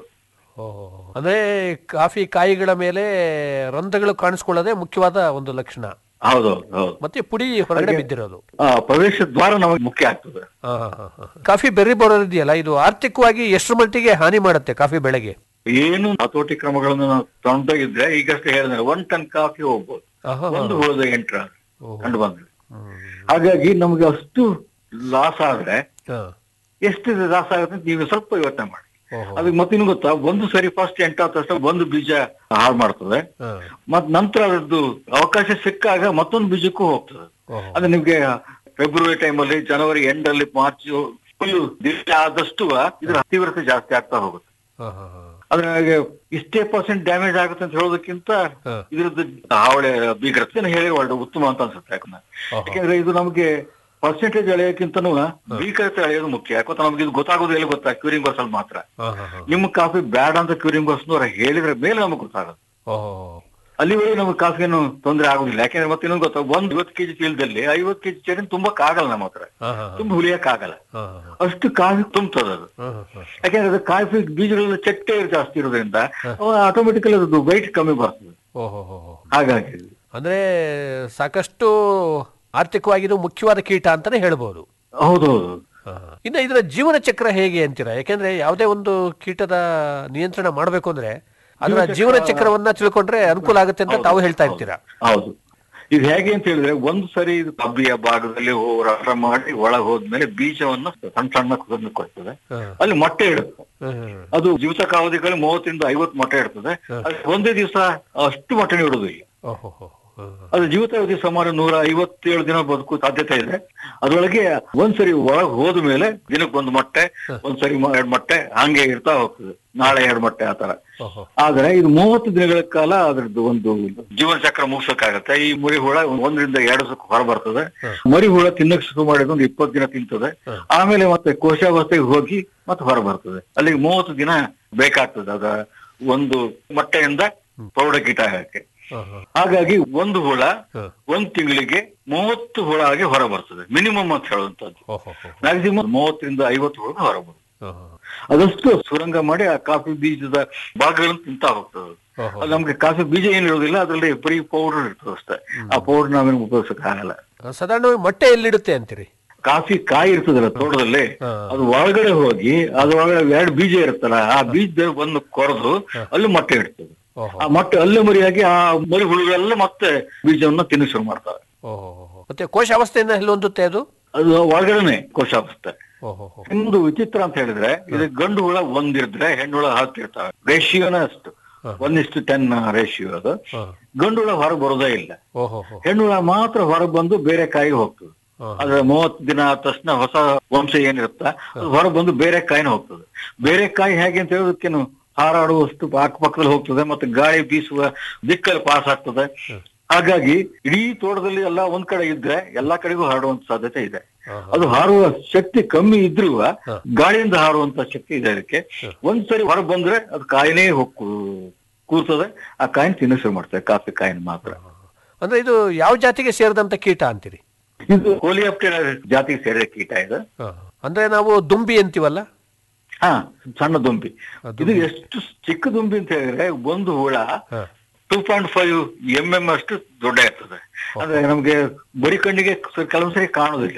ಅಂದ್ರೆ ಕಾಫಿ ಕಾಯಿಗಳ ಮೇಲೆ ರಂಧ್ರಗಳು ಕಾಣಿಸ್ಕೊಳ್ಳೋದೇ ಮುಖ್ಯವಾದ ಒಂದು ಲಕ್ಷಣ ಹೌದು ಹೌದು ಮತ್ತೆ ಪುಡಿ ಹೊರಗಡೆ ಹಾಗೆ- ಬಿದ್ದಿರೋದು ಆ, ಪ್ರವೇಶ ದ್ವಾರ ನಮಗೆ ಮುಖ್ಯ ಆಗ್ತದೆ ಆ, ಆ, ಆ, ಆ. ಕಾಫಿ ಬೆರ್ರಿ ಬೋರರ್ ಇದೆಯಲ್ಲ ಇದು ಆರ್ಥಿಕವಾಗಿ ಎಷ್ಟರ ಮಟ್ಟಿಗೆ ಹಾನಿ ಮಾಡುತ್ತೆ ಕಾಫಿ ಬೆಳೆಗೆ ಏನು ಹತೋಟಿ ಕ್ರಮಗಳನ್ನು ನಾವು ತಗೊಂಡೋಗಿದ್ರೆ ಈಗಷ್ಟೇ ಹೇಳಿದ್ರೆ ಒನ್ ಟನ್ ಕಾಫಿ ಹೋಗ್ಬೋದು ಆಹಾ. ಒಂದು ಹುಳದ ಎಂಟ್ರ ಕಂಡು ಬಂದ್ರೆ ಹಾಗಾಗಿ ನಮ್ಗೆ ಅಷ್ಟು ಲಾಸ್ ಆದ್ರೆ ಎಷ್ಟು ಲಾಸ್ ಆಗುತ್ತೆ ಅಂತ ನೀವು ಸ್ವಲ್ಪ ಯೋಚನೆ ಮಾಡಿ ಅದಕ್ಕೆ ಮತ್ತಿನ್ನು ಗೊತ್ತಾ ಒಂದು ಸರಿ ಫಸ್ಟ್ ಎಂಟಾದ ತಕ್ಷಣ ಒಂದು ಬೀಜ ಹಾಳು ಮಾಡ್ತದೆ ಮತ್ ನಂತರ ಅದ್ರದ್ದು ಅವಕಾಶ ಸಿಕ್ಕಾಗ ಮತ್ತೊಂದು ಬೀಜಕ್ಕೂ ಹೋಗ್ತದೆ ಅದು ನಿಮ್ಗೆ ಫೆಬ್ರವರಿ ಟೈಮಲ್ಲಿ ಜನವರಿ ಎಂಡ್ ಅಲ್ಲಿ ಮಾರ್ಚ್ ಫುಲ್ ದಿವಸ ಆದಷ್ಟು ಇದ್ರ ತೀವ್ರತೆ ಜಾಸ್ತಿ ಆಗ್ತಾ ಹೋಗುತ್ತೆ ಅದ್ರಾಗೆ ಇಷ್ಟೇ ಪರ್ಸೆಂಟ್ ಡ್ಯಾಮೇಜ್ ಆಗುತ್ತೆ ಅಂತ ಹೇಳೋದಕ್ಕಿಂತ ಇದ್ರದ್ದು ಹಾವಳಿ ಭೀಕರತೆ ಹೇಳಿ ಒಳ್ಳೆ ಉತ್ತಮ ಅಂತ ಅನ್ಸುತ್ತೆ ಯಾಕಂದ್ರೆ ಯಾಕಂದ್ರೆ ಇದು ನಮ್ಗೆ ಪರ್ಸೆಂಟೇಜ್ ಅಳೆಯೋಕ್ಕಿಂತನೂ ಭೀಕರತೆ ಅಳೆಯೋದು ಮುಖ್ಯ ಯಾಕಂದ್ರೆ ನಮ್ಗೆ ಇದು ಗೊತ್ತಾಗೋದು ಎಲ್ಲಿ ಗೊತ್ತಾ ಕ್ಯೂರಿಂಗ್ ಬಸ್ ಅಲ್ಲಿ ಮಾತ್ರ ನಿಮ್ಮ ಕಾಫಿ ಬ್ಯಾಡ್ ಅಂತ ಕ್ಯೂರಿಂಗ್ ಬಸ್ ಹೇಳಿದ್ರೆ ಮೇಲೆ ನಮಗೆ ಗೊತ್ತಾಗೋದು ಅಲ್ಲಿವರೆಗೆ ನಮಗೆ ಕಾಫಿಯನ್ನು ತೊಂದರೆ ಆಗುದಿಲ್ಲ ಯಾಕಂದ್ರೆ ಮತ್ತೆ ಇನ್ನೊಂದು ಗೊತ್ತಾ ಒಂದ್ ಐವತ್ತು ಕೆಜಿ ಚೀಲದಲ್ಲಿ ಐವತ್ತು ಕೆಜಿ ಚೇರಿನ ತುಂಬಕ್ ಆಗಲ್ಲ ನಮ್ಮ ಹತ್ರ ತುಂಬ ಹುಲಿಯಕ್ ಆಗಲ್ಲ ಅಷ್ಟು ಕಾಫಿ ತುಂಬ್ತದ ಅದು ಯಾಕಂದ್ರೆ ಅದು ಕಾಫಿ ಬೀಜಗಳೆಲ್ಲ ಚಟ್ಟೆ ಜಾಸ್ತಿ ಇರೋದ್ರಿಂದ ಆಟೋಮೆಟಿಕಲಿ ಅದು ವೈಟ್ ಕಮ್ಮಿ ಬರ್ತದೆ ಹಾಗಾಗಿ ಅಂದ್ರೆ ಸಾಕಷ್ಟು ಆರ್ಥಿಕವಾಗಿ ಇದು ಮುಖ್ಯವಾದ ಕೀಟ ಅಂತಾನೆ ಹೇಳ್ಬೋದು ಹೌದೌದು ಇನ್ನು ಇದರ ಜೀವನ ಚಕ್ರ ಹೇಗೆ ಅಂತೀರಾ ಯಾಕೆಂದ್ರೆ ಯಾವುದೇ ಒಂದು ಕೀಟದ ನಿಯಂತ್ರಣ ಮಾಡಬೇಕು ಅಂದ್ರೆ ಅದರ ಜೀವನ ಚಕ್ರ- ಜೀವನ ಚಕ್ರವನ್ನ ತಿಳ್ಕೊಂಡ್ರೆ ಅನುಕೂಲ ಆಗುತ್ತೆ ಅಂತ ತಾವು ಹೇಳ್ತಾ ಇರ್ತೀರಾ ಹೌದು ಇದು ಹೇಗೆ ಅಂತ ಹೇಳಿದ್ರೆ ಒಂದು ಸರಿ ಇದು ಕಬ್ಬಿಯ ಭಾಗದಲ್ಲಿ ಹೋರಾಟ ಮಾಡಿ ಒಳಗ್ ಹೋದ್ಮೇಲೆ ಬೀಜವನ್ನ ಸಣ್ಣ ಸಣ್ಣ ಕುದನ್ನು ಕೊಡ್ತದೆ ಅಲ್ಲಿ ಮೊಟ್ಟೆ ಇಡುತ್ತೆ ಅದು ಜೀವಿತಕಾವಧಿಗಳು ಮೂವತ್ತರಿಂದ ಐವತ್ತು ಮೊಟ್ಟೆ ಇಡ್ತದೆ ಅದು ಒಂದೇ ದಿವಸ ಅಷ್ಟು ಮೊಟ್ಟೆ ಇಡುದಿಲ್ಲ ಅದು ಜೀವಿತಾವಧಿ ಸುಮಾರು ನೂರ ಐವತ್ತೇಳು ದಿನ ಬದುಕು ಸಾಧ್ಯತೆ ಇದೆ ಅದ್ರೊಳಗೆ ಒಂದ್ಸರಿ ಒಳಗ್ ಹೋದ ಮೇಲೆ ದಿನಕ್ಕೆ ಒಂದು ಮೊಟ್ಟೆ ಒಂದ್ಸರಿ ಮ- ಎರಡ್ ಮೊಟ್ಟೆ ಹಂಗೆ ಇರ್ತಾ ಹೋಗ್ತದೆ ನಾಳೆ ಎರಡು ಮೊಟ್ಟೆ ಆತರ ಆದ್ರೆ ಇದು ಮೂವತ್ತು ದಿನಗಳ ಕಾಲ ಅದ್ರದ್ದು ಒಂದು ಜೀವನ ಚಕ್ರ ಮುಗಿಸೋಕ್ಕಾಗತ್ತೆ ಈ ಮುರಿ ಹುಳ ಒಂದರಿಂದ ಎರಡು ಸುಖ ಹೊರ ಬರ್ತದೆ ಮರಿ ಹುಳ ತಿನ್ನಕ್ ಶುರು ಮಾಡಿದ ಒಂದು ಇಪ್ಪತ್ತು ದಿನ ತಿಂತದೆ ಆಮೇಲೆ ಮತ್ತೆ ಕೋಶಾವಸ್ಥೆಗೆ ಹೋಗಿ ಮತ್ತೆ ಹೊರ ಬರ್ತದೆ ಅಲ್ಲಿಗೆ ಮೂವತ್ತು ದಿನ ಬೇಕಾಗ್ತದೆ ಅದ ಒಂದು ಮೊಟ್ಟೆಯಿಂದ ಪ್ರೌಢ ಕೀಟ ಆಗಕ್ಕೆ ಹಾಗಾಗಿ ಒಂದು ಹುಳ ಒಂದ್ ತಿಂಗಳಿಗೆ ಮೂವತ್ತು ಹುಳ ಆಗಿ ಹೊರ ಬರ್ತದೆ ಮಿನಿಮಮ್ ಅಂತ ಹೇಳುವಂತದ್ದು ಮ್ಯಾಕ್ಸಿಮಮ್ ಮೂವತ್ತರಿಂದ ಐವತ್ತು ಹುಳ ಹೊರ ಬರ್ತದೆ ಅದಷ್ಟು ಸುರಂಗ ಮಾಡಿ ಆ ಕಾಫಿ ಬೀಜದ ಭಾಗಗಳನ್ನು ತಿಂತಾ ಹೋಗ್ತದೆ ಅದು ನಮ್ಗೆ ಕಾಫಿ ಬೀಜ ಏನ್ ಇರೋದಿಲ್ಲ ಅದ್ರಲ್ಲಿ ಬರೀ ಪೌಡರ್ ಇರ್ತದೆ ಅಷ್ಟೇ ಆ ಪೌಡರ್ ನಾವೇನು ಉಪಯೋಗಿಸಕ್ ಆಗಲ್ಲ ಸಾಧಾರಣವಾಗಿ ಮೊಟ್ಟೆ ಎಲ್ಲಿಡುತ್ತೆ ಅಂತೀರಿ ಕಾಫಿ ಕಾಯಿ ಇರ್ತದಲ್ಲ ತೋಟದಲ್ಲಿ ಅದು ಒಳಗಡೆ ಹೋಗಿ ಅದ್ರೊಳಗಡೆ ಎರಡು ಬೀಜ ಇರುತ್ತಲ್ಲ ಆ ಬೀಜ ಬಂದು ಕೊರೆದು ಅಲ್ಲಿ ಮೊಟ್ಟೆ ಇಡ್ತದೆ ಆ ಮೊಟ್ಟೆ ಅಲ್ಲೇ ಮರಿಯಾಗಿ ಆ ಮರಿ ಹುಳುಗಳೆಲ್ಲ ಮತ್ತೆ ಬೀಜವನ್ನ ತಿನ್ನ ಶುರು ಮಾಡ್ತವೆ ಮತ್ತೆ ಕೋಶಾವಸ್ಥೆಯಿಂದ ಎಲ್ಲಿ ಹೊಂದುತ್ತೆ ಅದು ಅದು ಒಳಗಡೆನೆ ಕೋಶಾವಸ್ಥೆ ಒಂದು ವಿಚಿತ್ರ ಅಂತ ಹೇಳಿದ್ರೆ ಇದು ಗಂಡು ಹುಳ ಒಂದಿದ್ರೆ ಹೆಣ್ಣು ಹುಳ ಹತ್ತಿರ್ತಾವೆ ರೇಷಿಯೋನ ಅಷ್ಟು ಒನ್ ಇಷ್ಟು ಟೆನ್ ರೇಷಿಯೋ ಅದು ಗಂಡು ಹುಳ ಹೊರಗೆ ಬರೋದೇ ಇಲ್ಲ ಹೆಣ್ಣು ಹುಳ ಮಾತ್ರ ಹೊರಗೆ ಬಂದು ಬೇರೆ ಕಾಯಿ ಹೋಗ್ತದೆ ಅದ್ರ ಮೂವತ್ತು ದಿನ ಆದ ತಕ್ಷಣ ಹೊಸ ವಂಶ ಏನಿರುತ್ತ ಅದು ಹೊರಗೆ ಬಂದು ಬೇರೆ ಕಾಯಿನ ಹೋಗ್ತದೆ ಬೇರೆ ಕಾಯಿ ಹೇಗೆ ಅಂತ ಹೇಳೋದಕ್ಕೇನು ಹಾರಾಡುವಷ್ಟು ಅಕ್ಕಪಕ್ಕದಲ್ಲಿ ಹೋಗ್ತದೆ ಮತ್ತೆ ಗಾಳಿ ಬೀಸುವ ದಿಕ್ಕಲ್ಲಿ ಪಾಸ್ ಆಗ್ತದೆ ಹಾಗಾಗಿ ಇಡೀ ತೋಟದಲ್ಲಿ ಎಲ್ಲ ಒಂದ್ ಕಡೆ ಇದ್ರೆ ಎಲ್ಲಾ ಕಡೆಗೂ ಹರಡುವಂತ ಸಾಧ್ಯತೆ ಇದೆ ಅದು ಹಾರುವ ಶಕ್ತಿ ಕಮ್ಮಿ ಇದ್ರೂ ಗಾಳಿಯಿಂದ ಹಾರುವಂತ ಶಕ್ತಿ ಇದೆ ಅದಕ್ಕೆ ಒಂದ್ಸರಿ ಹೊರಗೆ ಬಂದ್ರೆ ಅದು ಕಾಯಿನೇ ಹೋಗ್ ಕೂರ್ತದೆ ಆ ಕಾಯಿನ ತಿನ್ನ ಶುರು ಮಾಡ್ತದೆ ಕಾಫಿ ಕಾಯಿನ ಮಾತ್ರ ಅಂದ್ರೆ ಇದು ಯಾವ ಜಾತಿಗೆ ಸೇರಿದಂತ ಕೀಟ ಅಂತೀರಿ ಇದು ಕೋಲಿಯಾಪ್ಟೆರ ಜಾತಿಗೆ ಸೇರಿದ ಕೀಟ ಇದು ಅಂದ್ರೆ ನಾವು ದುಂಬಿ ಅಂತೀವಲ್ಲ ಹಾ ಸಣ್ಣ ದುಂಬಿ ಇದು ಎಷ್ಟು ಚಿಕ್ಕ ದುಂಬಿ ಅಂತ ಹೇಳಿದ್ರೆ ಒಂದು ಹುಳ two point five M M ಅಷ್ಟು ದೊಡ್ಡ ಇರ್ತದೆ ಅಂದ್ರೆ ನಮ್ಗೆ ಬರಿ ಕಣ್ಣಿಗೆ ಸ- ಕೆಲವೊಂದ್ಸರಿ ಕಾಣುದಿಲ್ಲ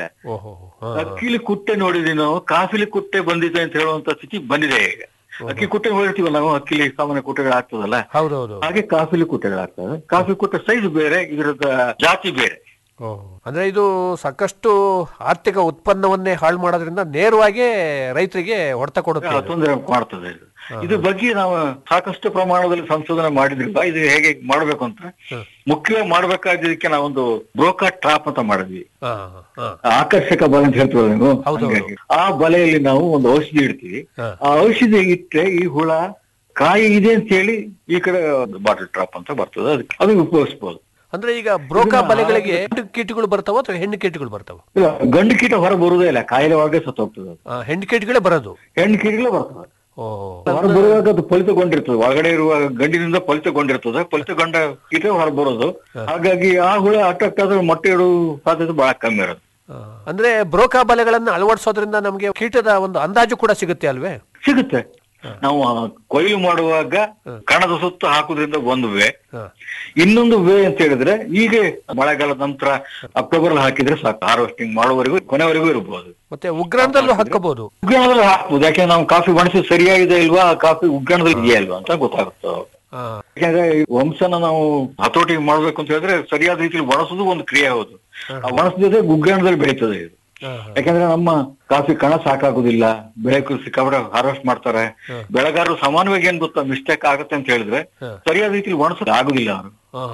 ಅಕ್ಕಿಲಿ ಕುಟ್ಟೆ ನೋಡಿದ್ವಿ ನಾವು ಕಾಫಿಲಿ ಕುಟ್ಟೆ ಬಂದಿದೆ ಅಂತ ಹೇಳುವಂತ ಸ್ಥಿತಿ ಬಂದಿದೆ ಈಗ ಅಕ್ಕಿ ಕುಟ್ಟೆ ನೋಡಿರ್ತೀವಲ್ಲ ನಾವು ಅಕ್ಕಿಲಿ ಸಾಮಾನ್ಯ ಕುಟ್ಟೆಗಳು ಆಗ್ತದಲ್ಲ ಹೌದೌದು ಹಾಗೆ ಕಾಫಿಲಿ ಕುಟ್ಟೆಗಳಾಗ್ತದೆ ಕಾಫಿ ಕುಟ್ಟೆ ಸೈಜ್ ಬೇರೆ ಇದರದ ಜಾತಿ ಬೇರೆ ಅಂದ್ರೆ ಇದು ಸಾಕಷ್ಟು ಆರ್ಥಿಕ ಉತ್ಪನ್ನವನ್ನೇ ಹಾಳು ಮಾಡೋದ್ರಿಂದ ನೇರವಾಗಿ ರೈತರಿಗೆ ಹೊಡೆತ ಕೊಡುತ್ತೆ ಇದು. ತೊಂದರೆ ಮಾಡ್ತದೆ ಇದು ಇದ್ರ ಬಗ್ಗೆ ನಾವು ಸಾಕಷ್ಟು ಪ್ರಮಾಣದಲ್ಲಿ ಸಂಶೋಧನೆ ಮಾಡಿದ್ರಿಂದ ಇದು ಹೇಗೆ ಮಾಡ್ಬೇಕು ಅಂತ ಮುಖ್ಯವಾಗಿ ಮಾಡ್ಬೇಕಾದ್ದಕ್ಕೆ ನಾವೊಂದು ಬ್ರೋಕಾ ಟ್ರಾಪ್ ಅಂತ ಮಾಡಿದ್ವಿ ಹಾ, ಹಾ. ಆಕರ್ಷಕ ಬಲೆ ಅಂತ ಹೇಳ್ತೀವಲ್ಲ ನೀವು ಹಂಗಾಗಿ. ಆ ಬಲೆಯಲ್ಲಿ ನಾವು ಒಂದು ಔಷಧಿ ಇಡ್ತೀವಿ ಆ ಔಷಧಿ ಇಟ್ಟರೆ ಈ ಹುಳ ಕಾಯಿ ಇದೆ ಅಂತ ಹೇಳಿ ಈ ಕಡೆ ಬಾಟಲ್ ಟ್ರಾಪ್ ಅಂತ ಬರ್ತದೆ ಅದಕ್ಕೆ ಅದಕ್ಕೆ ಉಪಯೋಗಿಸ್ಬೋದು ಅಂದ್ರೆ ಈಗ ಬ್ರೋಕಾ ಬಲೆಗಳಿಗೆ ಹೆಣ್ಣು ಕೀಟಗಳು ಬರ್ತಾವ ಅಥವಾ ಹೆಣ್ಣು ಕೀಟಗಳು ಬರ್ತಾವ ಇಲ್ಲ ಗಂಡು ಕೀಟ ಹೊರ ಬರುವುದೇ ಇಲ್ಲ ಕಾಯಿಲೆ ಒಳಗೆ ಸತ್ತು ಹೋಗ್ತದೆ ಅದು. ಹೆಣ್ಣು ಕೀಟಗಳೇ ಬರೋದು ಹೆಣ್ಣು ಕೀಟಗಳೇ ಬರ್ತದೆ ಹೊರ ಬರುವಾಗ ಅದು ಫಲಿತಗೊಂಡಿರ್ತದೆ ಒಳಗಡೆ ಇರುವ ಗಂಡಿನಿಂದ ಫಲಿತಗೊಂಡಿರ್ತದೆ ಫಲಿತಗೊಂಡ ಕೀಟ ಹೊರ ಬರೋದು ಹಾಗಾಗಿ ಆ ಹುಳ ಅಟ್ರಾಕ್ಟ್ ಆದ್ರೆ ಮೊಟ್ಟೆ ಇಡುವ ಸಾಧ್ಯತೆ ಬಹಳ ಕಮ್ಮಿ ಇರೋದು ಅಂದ್ರೆ ಬ್ರೋಕಾ ಬಲೆಗಳನ್ನ ಅಳವಡಿಸೋದ್ರಿಂದ ನಮಗೆ ಕೀಟದ ಒಂದು ಅಂದಾಜು ಕೂಡ ಸಿಗುತ್ತೆ ಅಲ್ವೇ ಸಿಗುತ್ತೆ ನಾವು ಆ ಕೊಯ್ಲು ಮಾಡುವಾಗ ಕಣದ ಸುತ್ತ ಹಾಕುದ್ರಿಂದ ಒಂದು ವೇ ಇನ್ನೊಂದು ವೇ ಅಂತ ಹೇಳಿದ್ರೆ ಈಗ ಮಳೆಗಾಲದ ನಂತರ ಅಕ್ಟೋಬರ್ ಅಲ್ಲಿ ಹಾಕಿದ್ರೆ ಸಾಕು ಹಾರ್ವೆಸ್ಟಿಂಗ್ ಮಾಡುವವರೆಗೂ ಕೊನೆವರೆಗೂ ಇರಬಹುದು ಮತ್ತೆ ಉಗ್ರಾಣದಲ್ಲೂ ಹಾಕಬಹುದು ಉಗ್ರಾಣದಲ್ಲಿ ಹಾಕ್ಬೋದು ಯಾಕೆಂದ್ರೆ ನಾವು ಕಾಫಿ ಒಣಸಿ ಸರಿಯಾಗಿದೆ ಇಲ್ವಾ ಆ ಕಾಫಿ ಉಗ್ರಾಣದಲ್ಲಿ ಇದೆಯಾ ಇಲ್ವಾ ಅಂತ ಗೊತ್ತಾಗುತ್ತೆ ಯಾಕಂದ್ರೆ ಈ ವಂಶನ ನಾವು ಹತೋಟಿ ಮಾಡ್ಬೇಕು ಅಂತ ಹೇಳಿದ್ರೆ ಸರಿಯಾದ ರೀತಿಯಲ್ಲಿ ಒಣಸುದು ಒಂದು ಕ್ರಿಯೆ ಹೌದು ಆ ಒಣಸದಿದ್ರೆ ಉಗ್ರಾಣದಲ್ಲಿ ಬೆಳೀತದೆ ಇದು ಯಾಕಂದ್ರೆ ನಮ್ಮ ಕಾಫಿ ಕಣ ಸಾಕಾಗುದಿಲ್ಲ ಬೆಳೆ ಸಿಕ್ಕಾಪಟ್ಟೆ ಹಾರ್ವೆಸ್ಟ್ ಮಾಡ್ತಾರೆ ಬೆಳೆಗಾರರು ಸಮಾನವಾಗಿ ಏನ್ ಗೊತ್ತಾ ಮಿಸ್ಟೇಕ್ ಆಗುತ್ತೆ ಅಂತ ಹೇಳಿದ್ರೆ ಸರಿಯಾದ ರೀತಿಯಲ್ಲಿ ಒಣಸಕ್ ಆಗುದಿಲ್ಲ ಅವರು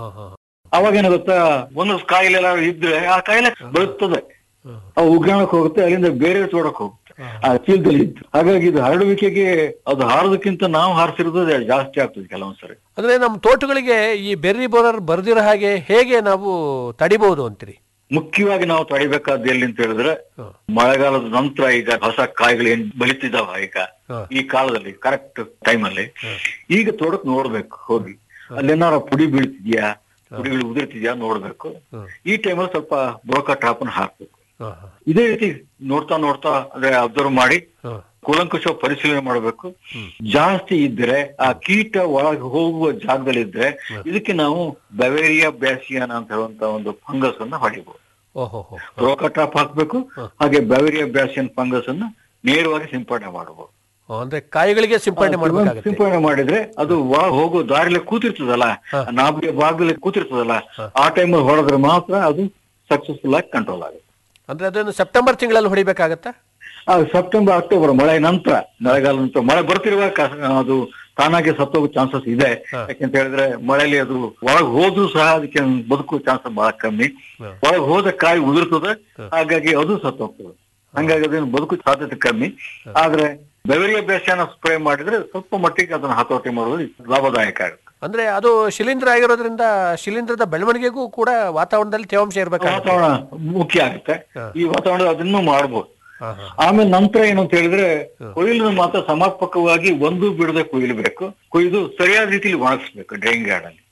ಅವಾಗ ಏನ್ ಗೊತ್ತಾ ಒಂದು ಕಾಯಿಲೆ ಎಲ್ಲ ಇದ್ರೆ ಆ ಕಾಯಿಲೆ ಬರುತ್ತದೆ ಆ ಉಗ್ರಾಣಕ್ಕೆ ಹೋಗುತ್ತೆ ಅಲ್ಲಿಂದ ಬೇರೆ ತೋಡಕ್ ಹೋಗುತ್ತೆ ಆ ಚೀಲದಲ್ಲಿ ಇದ್ದು ಹಾಗಾಗಿ ಇದು ಹರಡುವಿಕೆಗೆ ಅದು ಹಾರೋದಕ್ಕಿಂತ ನಾವು ಹಾರಿಸಿರೋದು ಜಾಸ್ತಿ ಆಗ್ತದೆ ಕೆಲವೊಂದ್ಸರಿ ಅಂದ್ರೆ ನಮ್ಮ ತೋಟಗಳಿಗೆ ಈ ಬೆರ್ರಿ ಬೋರರ್ ಬರ್ದಿರೋ ಹಾಗೆ ಹೇಗೆ ನಾವು ತಡಿಬಹುದು ಅಂತೀರಿ ಮುಖ್ಯವಾಗಿ ನಾವು ತಡಿಬೇಕಾದ್ದು ಎಲ್ಲಿ ಅಂತ ಹೇಳಿದ್ರೆ ಮಳೆಗಾಲದ ನಂತರ ಈಗ ಹೊಸ ಕಾಯಿಗಳು ಏನ್ ಬಲಿತಿದಾವ ಈಗ ಈ ಕಾಲದಲ್ಲಿ ಕರೆಕ್ಟ್ ಟೈಮ್ ಅಲ್ಲಿ ಈಗ ತೋಟಕ್ ನೋಡ್ಬೇಕು ಹೋಗಿ ಅಲ್ಲೇನಾರ ಪುಡಿ ಬೀಳ್ತಿದ್ಯಾ ಪುಡಿಗಳು ಉದುರ್ತಿದ್ಯಾ ನೋಡ್ಬೇಕು ಈ ಟೈಮಲ್ಲಿ ಸ್ವಲ್ಪ ಬ್ರೋಕ ಟಾಪ್ ಹಾಕ್ಬೇಕು ಇದೇ ರೀತಿ ನೋಡ್ತಾ ನೋಡ್ತಾ ಅಂದ್ರೆ ಅಬ್ಸರ್ವ್ ಮಾಡಿ ಕೂಲಂಕುಷ ಪರಿಶೀಲನೆ ಮಾಡಬೇಕು ಜಾಸ್ತಿ ಇದ್ರೆ ಆ ಕೀಟ ಒಳಗೆ ಹೋಗುವ ಜಾಗದಲ್ಲಿ ಇದ್ರೆ ಇದಕ್ಕೆ ನಾವು ಬವೇರಿಯಾ ಬ್ಯಾಸಿಯಾನ ಅಂತ ಹೇಳುವಂತ ಒಂದು ಫಂಗಸ್ ಅನ್ನ ಹೊಡಿಬಹುದು ಓಹೋ ಬ್ರೋಕ ಟಾಪ್ ಹಾಕ್ಬೇಕು ಹಾಗೆ ಬವೇರಿಯಾ ಬ್ಯಾಸಿಯನ್ ಫಂಗಸ್ ಅನ್ನ ನೇರವಾಗಿ ಸಿಂಪಡಣೆ ಮಾಡಬಹುದು ಅಂದ್ರೆ ಕಾಯಿಗಳಿಗೆ ಸಿಂಪಡಣೆ ಮಾಡ್ಬೇಕಾಗತ್ತೆ ಸಿಂಪಡಣೆ ಮಾಡಿದ್ರೆ ಅದು ಒಳ ಹೋಗೋ ದಾರಿಲಿ ಕೂತಿರ್ತದಲ್ಲ ನಾಭಿಯ ಭಾಗದಲ್ಲಿ ಕೂತಿರ್ತದಲ್ಲ ಆ ಟೈಮ್ ಹೊಡೆದ್ರೆ ಮಾತ್ರ ಅದು ಸಕ್ಸಸ್ಫುಲ್ ಆಗಿ ಕಂಟ್ರೋಲ್ ಆಗುತ್ತೆ ಅಂದ್ರೆ ಅದನ್ನು ಸೆಪ್ಟೆಂಬರ್ ತಿಂಗಳಲ್ಲಿ ಹೊಡಿಬೇಕಾಗತ್ತಾ ಆ ಸೆಪ್ಟೆಂಬರ್ ಅಕ್ಟೋಬರ್ ಮಳೆ ನಂತರ ಮಳೆಗಾಲ ನಂತರ ಮಳೆ ಬರ್ತಿರುವಾಗ ಕ- ಅದು ತಾನಾಗೆ ಸತ್ತೋಗೋ ಚಾನ್ಸಸ್ ಇದೆ ಯಾಕೆಂತ ಹೇಳಿದ್ರೆ ಮಳೆಯಲ್ಲಿ ಅದು ಒಳಗ್ ಹೋದ್ರೂ ಸಹ ಅದಕ್ಕೆ ಬದುಕುವ ಚಾನ್ಸಸ್ ಬಹಳ ಕಮ್ಮಿ ಒಳಗ್ ಹೋದ ಕಾಯಿ ಉದುರ್ತದೆ ಹಾಗಾಗಿ ಅದು ಸತ್ತೋಗ್ತದೆ ಹಂಗಾಗಿ ಅದನ್ನು ಬದುಕು ಸಾಧ್ಯತೆ ಕಮ್ಮಿ ಆದ್ರೆ ಬೆವರಿಯ ಬೇಸಾಯನ ಸ್ಪ್ರೇ ಮಾಡಿದ್ರೆ ಸ್ವಲ್ಪ ಮಟ್ಟಿಗೆ ಅದನ್ನ ಹತೋಟಿ ಮಾಡೋದು ಲಾಭದಾಯಕ ಆಗುತ್ತೆ ಅಂದ್ರೆ ಅದು ಶಿಲೀಂಧ್ರ ಆಗಿರೋದ್ರಿಂದ ಶಿಲೀಂಧ್ರದ ಬೆಳವಣಿಗೆಗೂ ಕೂಡ ವಾತಾವರಣದಲ್ಲಿ ತೇವಾಂಶ ಇರ್ಬೇಕಾಗುತ್ತೆ ವಾತಾವರಣ ಮುಖ್ಯ ಆಗುತ್ತೆ ಈ ವಾತಾವರಣ ಅದನ್ನು ಮಾಡ್ಬೋದು ಆಮೇಲೆ ನಂತರ ಏನು ಅಂತ ಹೇಳಿದ್ರೆ ಕೊಯ್ಲು ಮಾತ್ರ ಸಮರ್ಪಕವಾಗಿ ಒಂದು ಬಿಡದೆ ಕೊಯ್ಯಬೇಕು ಕೊಯ್ದು ಸರಿಯಾದ ರೀತಿಯಲ್ಲಿ ಒಣಗಿಸ್ಬೇಕು ಡ್ರೈಯಿಂಗ್ ಯಾರ್ಡ್ ಅಲ್ಲಿ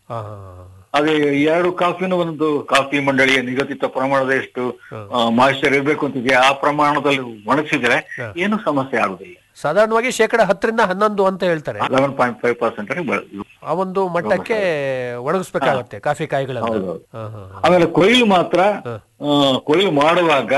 ಅದೇ ಎರಡು ಕಾಫಿನ ಒಂದು ಕಾಫಿ ಮಂಡಳಿಯ ನಿಗದಿತ ಪ್ರಮಾಣದ ಎಷ್ಟು ಮಾಯಿಶ್ಚರ್ ಇರಬೇಕು ಅಂತಿದೆ ಆ ಪ್ರಮಾಣದಲ್ಲಿ ಒಣಗಿಸಿದ್ರೆ ಏನು ಸಮಸ್ಯೆ ಆಗುದಿಲ್ಲ ಸಾಧಾರಣವಾಗಿ ಶೇಕಡ ಹತ್ತರಿಂದ ಹನ್ನೊಂದು ಅಂತ ಹೇಳ್ತಾರೆ ಲೆವೆನ್ ಪಾಯಿಂಟ್ ಫೈವ್ ಪರ್ಸೆಂಟ್ ಆ ಒಂದು ಮಟ್ಟಕ್ಕೆ ಒಣಗಿಸ್ಬೇಕಾಗತ್ತೆ ಕಾಫಿ ಕಾಯಿಗಳನ್ನ ಹೌದು. ಹಾ, ಹಾ, ಹಾ. ಆಮೇಲೆ ಕೊಯ್ಲು ಮಾತ್ರ ಆ, ಕೊಯ್ಲು ಮಾಡುವಾಗ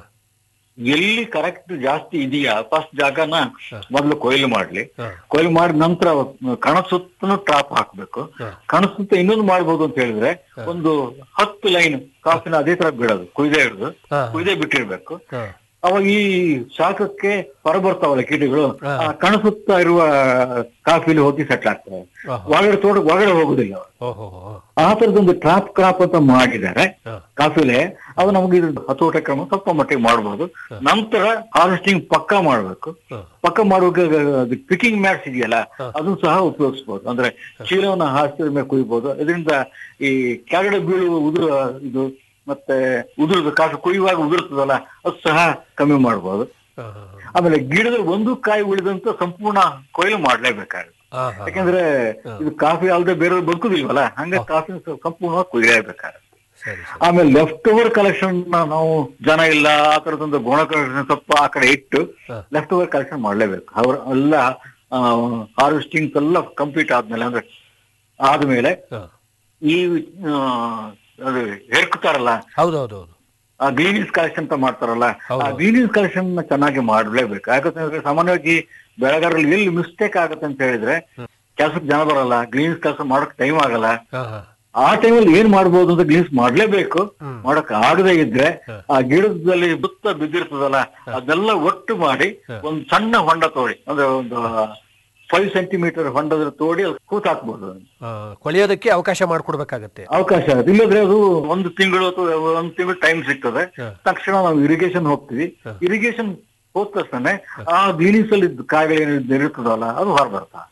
ಎಲ್ಲಿ ಕರೆಕ್ಟ್ ಜಾಸ್ತಿ ಇದೆಯಾ ಫಸ್ಟ್ ಜಾಗನ ಮೊದಲು ಕೊಯ್ಲು ಮಾಡ್ಲಿ ಕೊಯ್ಲು ಮಾಡಿದ ನಂತರ ಕಣ ಸುತ್ತನು ಟ್ರಾಪ್ ಹಾಕ್ಬೇಕು ಕಣ ಸುತ್ತ ಇನ್ನೊಂದು ಮಾಡ್ಬೋದು ಅಂತ ಹೇಳಿದ್ರೆ ಒಂದು ಹತ್ತು ಲೈನ್ ಕಾಫಿನ ಅದೇ ತರ ಬಿಡೋದು ಕುಯ್ದೇ ಹಿಡಿದು ಕುಯ್ದೇ ಬಿಟ್ಟಿರ್ಬೇಕು ಅವಾಗ ಈ ಶಾಖಕ್ಕೆ ಹೊರಬರ್ತಾವಲ್ಲ ಕೀಟಗಳು ಆ ಕಣ ಸುತ್ತ ಇರುವ ಕಾಫಿಲಿ ಹೋಗಿ ಸೆಟ್ಲ್ ಆಗ್ತವೆ ಒಳಗಡೆ ತೋಟ ಒಳಗಡೆ ಹೋಗುದಿಲ್ಲ ಅವು. ಓಹೋ ಆ ತರದೊಂದು ಟ್ರಾಪ್ ಕ್ರಾಪ್ ಅಂತ ಮಾಡಿದ್ದಾರೆ ಕಾಫಿಲೆ ಅದು ನಮಗೆ ಇದು ಹತೋಟ ಕ್ರಮ ಸ್ವಲ್ಪ ಮಟ್ಟಿಗೆ ಮಾಡಬಹುದು ನಂತರ ಹಾರ್ವೆಸ್ಟಿಂಗ್ ಪಕ್ಕ ಮಾಡ್ಬೇಕು ಪಕ್ಕ ಮಾಡುವಾಗ ಪಿಕಿಂಗ್ ಮ್ಯಾಟ್ಸ್ ಇದೆಯಲ್ಲ ಅದು ಸಹ ಉಪಯೋಗಿಸಬಹುದು ಅಂದ್ರೆ ಚೀಲವನ್ನ ಹಾಸಿದ ಮೇಲೆ ಕುಯ್ಬೋದು ಇದರಿಂದ ಈ ಕೆಳಗಡೆ ಬೀಳುವ ಉದುರು ಇದು ಮತ್ತೆ ಉದುರುದು ಕಾಫಿ ಕುಯ್ಯುವಾಗ ಉದುರ್ತದಲ್ಲ ಅದು ಸಹ ಕಮ್ಮಿ ಮಾಡಬಹುದು ಆಮೇಲೆ ಗಿಡದ ಒಂದು ಕಾಯಿ ಉಳಿದಂತ ಸಂಪೂರ್ಣ ಕೊಯ್ಲು ಮಾಡ್ಲೇಬೇಕಾಗುತ್ತೆ ಯಾಕಂದ್ರೆ ಇದು ಕಾಫಿ ಅಲ್ಲದೆ ಬೇರೆ ಬದುಕುದಿಲ್ವಲ್ಲ ಹಂಗ ಕಾಫಿ ಸಂಪೂರ್ಣವಾಗಿ ಕುಯ್ಯಲೇಬೇಕಾಗುತ್ತೆ ಆಮೇಲೆ ಲೆಫ್ಟ್ ಓವರ್ ಕಲೆಕ್ಷನ್ ನಾವು ಜನ ಇಲ್ಲ ಆ ತರದೊಂದು ಗುಣ ಕಲೆಕ್ಷನ್ ಸ್ವಲ್ಪ ಆ ಕಡೆ ಇಟ್ಟು ಲೆಫ್ಟ್ ಓವರ್ ಕಲೆಕ್ಷನ್ ಮಾಡ್ಲೇಬೇಕು ಅವ್ರ ಎಲ್ಲ ಹಾರ್ವೆಸ್ಟಿಂಗ್ ಎಲ್ಲ ಕಂಪ್ಲೀಟ್ ಆದ್ಮೇಲೆ ಅಂದ್ರೆ ಆದ್ಮೇಲೆ ಈ ಆ, ಅದು ಹೆರ್ಕ್ತಾರಲ್ಲ ಹೌದೌದು ಆ ಗ್ರೀನಿಂಗ್ಸ್ ಕಲೆಕ್ಷನ್ ಅಂತ ಮಾಡ್ತಾರಲ್ಲ ಆ ಗ್ರೀನಿಂಗ್ಸ್ ಕಲೆಕ್ಷನ್ ಚನ್ನಾಗಿ ಮಾಡ್ಲೇಬೇಕು ಯಾಕಂತಂದ್ರೆ ಸಾಮಾನ್ಯವಾಗಿ ಬೆಳೆಗಾರರಲ್ಲಿ ಎಲ್ಲಿ ಮಿಸ್ಟೇಕ್ ಆಗುತ್ತೆ ಅಂತ ಹೇಳಿದ್ರೆ ಕೆಲ್ಸಕ್ಕೆ ಜನ ಬರಲ್ಲ ಗ್ರೀನ್ಸ್ ಕೆಲಸ ಮಾಡಕ್ ಟೈಮ್ ಆಗಲ್ಲ ಆ ಟೈಮಲ್ಲಿ ಏನ್ ಮಾಡ್ಬೋದು ಅಂತ ಗ್ಲೀನ್ಸ್ ಮಾಡ್ಲೇಬೇಕು ಮಾಡಕ್ ಆಗದೆ ಇದ್ರೆ ಆ ಗಿಡದಲ್ಲಿ ಬುತ್ತ ಬಿದ್ದಿರ್ತದಲ್ಲ ಅದೆಲ್ಲ ಒಟ್ಟು ಮಾಡಿ ಒಂದ್ ಸಣ್ಣ ಹೊಂಡ ತೋಡಿ ಅಂದ್ರೆ ಒಂದು ಫೈವ್ ಸೆಂಟಿಮೀಟರ್ ಹೊಂಡದ ತೋಡಿ ಅದು ಕೂತ್ ಹಾಕ್ಬೋದು ಆ, ಕೊಳೆಯೋದಕ್ಕೆ ಅವಕಾಶ ಮಾಡಿಕೊಡ್ಬೇಕಾಗತ್ತೆ ಅವಕಾಶ ಆಗುತ್ತೆ ಇಲ್ಲದ್ರೆ ಅದು ಒಂದು ತಿಂಗಳು ಅಥವಾ ಒಂದು ತಿಂಗಳು ಟೈಮ್ ಸಿಗ್ತದೆ ತಕ್ಷಣ ನಾವು ಇರಿಗೇಷನ್ ಹೋಗ್ತೀವಿ ಇರಿಗೇಷನ್ ಹೋದ ತಕ್ಷಣ ಆ ಗ್ಲೀನಿಂಗ್ಸ್ ಅಲ್ಲಿ ಇದ್ದ ಕಾಯಿಗಳು ಏನಿದ್ ಇರ್ತದಲ್ಲ ಅದು ಹೊರ ಬರ್ತಾ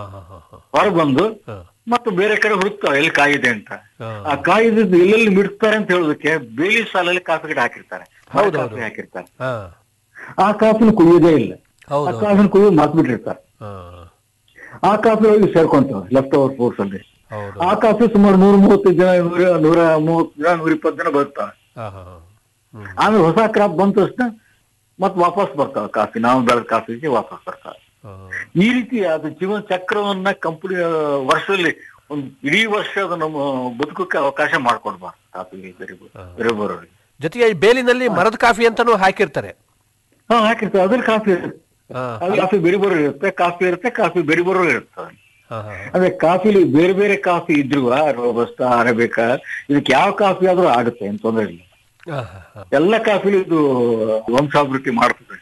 ಹೊರ ಬಂದು ಮತ್ತು ಬೇರೆ ಕಡೆ ಹುಡುಕ್ತಾವೆ ಎಲ್ಲಿ ಕಾಯಿದೆ ಅಂತ ಆ ಕಾಯಿದ ಎಲ್ಲೆಲ್ಲಿ ಮಿಡ್ತಾರೆ ಅಂತ ಹೇಳೋದಕ್ಕೆ ಬೇಲಿ ಸಾಲಲ್ಲಿ ಕಾಫಿ ಗಿಡ ಹಾಕಿರ್ತಾರೆ ಮರ ಕಾಫಿ ಹಾಕಿರ್ತಾರೆ ಆ ಕಾಫಿನ ಕುಯ್ಯೋದೇ ಇಲ್ಲ ಆ ಕಾಫಿನ ಕುಯ್ಯೋದು ಮಾತ್ಬಿಟ್ಟಿರ್ತಾರೆ ಆ ಕಾಫಿ ಹೋಗಿ ಸೇರ್ಕೊಂತಾವೆ ಲೆಫ್ಟ್ ಓವರ್ ಫೋರ್ಸ್ ಅಲ್ಲಿ ಆ ಕಾಫಿ ಸುಮಾರು ನೂರ ಮೂವತ್ತೈದು ಜನ ನೂರ ನೂರ ಮೂವತ್ತು ಜನ ನೂರ ಇಪ್ಪತ್ತು ಜನ ಬರ್ತವೆ ಆಮೇಲೆ ಹೊಸ ಕ್ರಾಪ್ ಬಂದ ತಕ್ಷಣ ಮತ್ ವಾಪಸ್ ಬರ್ತಾವೆ ಕಾಫಿ ನಾವು ಬೆಳೆದ ಕಾಫಿಗೆ ವಾಪಸ್ ಬರ್ತಾವೆ ಈ ರೀತಿ ಅದು ಜೀವನ ಚಕ್ರವನ್ನ ಕಂಪನಿ ವರ್ಷದಲ್ಲಿ ಒಂದು ಇಡೀ ವರ್ಷ ಅದು ನಮ್ಮ ಬದುಕಕ್ಕೆ ಅವಕಾಶ ಮಾಡ್ಕೊಡ್ಬಾರ್ದು ಕಾಫಿ ಬೇರೆ ಜೊತೆಗೆ ಈ ಬೇಲಿನಲ್ಲಿ ಮರದ ಕಾಫಿ ಅಂತಾನು ಹಾಕಿರ್ತಾರೆ ಹಾ ಹಾಕಿರ್ತಾರೆ ಅದ್ರಲ್ಲಿ ಕಾಫಿ ಇರುತ್ತೆ ಅದು ಕಾಫಿ ಬೇರೆ ಬರೋ ಇರುತ್ತೆ ಕಾಫಿ ಇರುತ್ತೆ ಕಾಫಿ ಬೇರೆ ಬರೋ ಇರುತ್ತೆ ಅಂದ್ರೆ ಕಾಫಿಲಿ ಬೇರೆ ಬೇರೆ ಕಾಫಿ ಇದ್ರು ರೋಬಸ್ತಾ ಅರೇಬಿಕಾ ಇದಕ್ಕೆ ಯಾವ ಕಾಫಿ ಆದ್ರೂ ಆಗುತ್ತೆ ಏನ್ ತೊಂದರೆ ಇಲ್ಲ ಎಲ್ಲ ಕಾಫಿಲಿ ಇದು ವಂಶಾಭಿವೃದ್ಧಿ ಮಾಡ್ತದೆ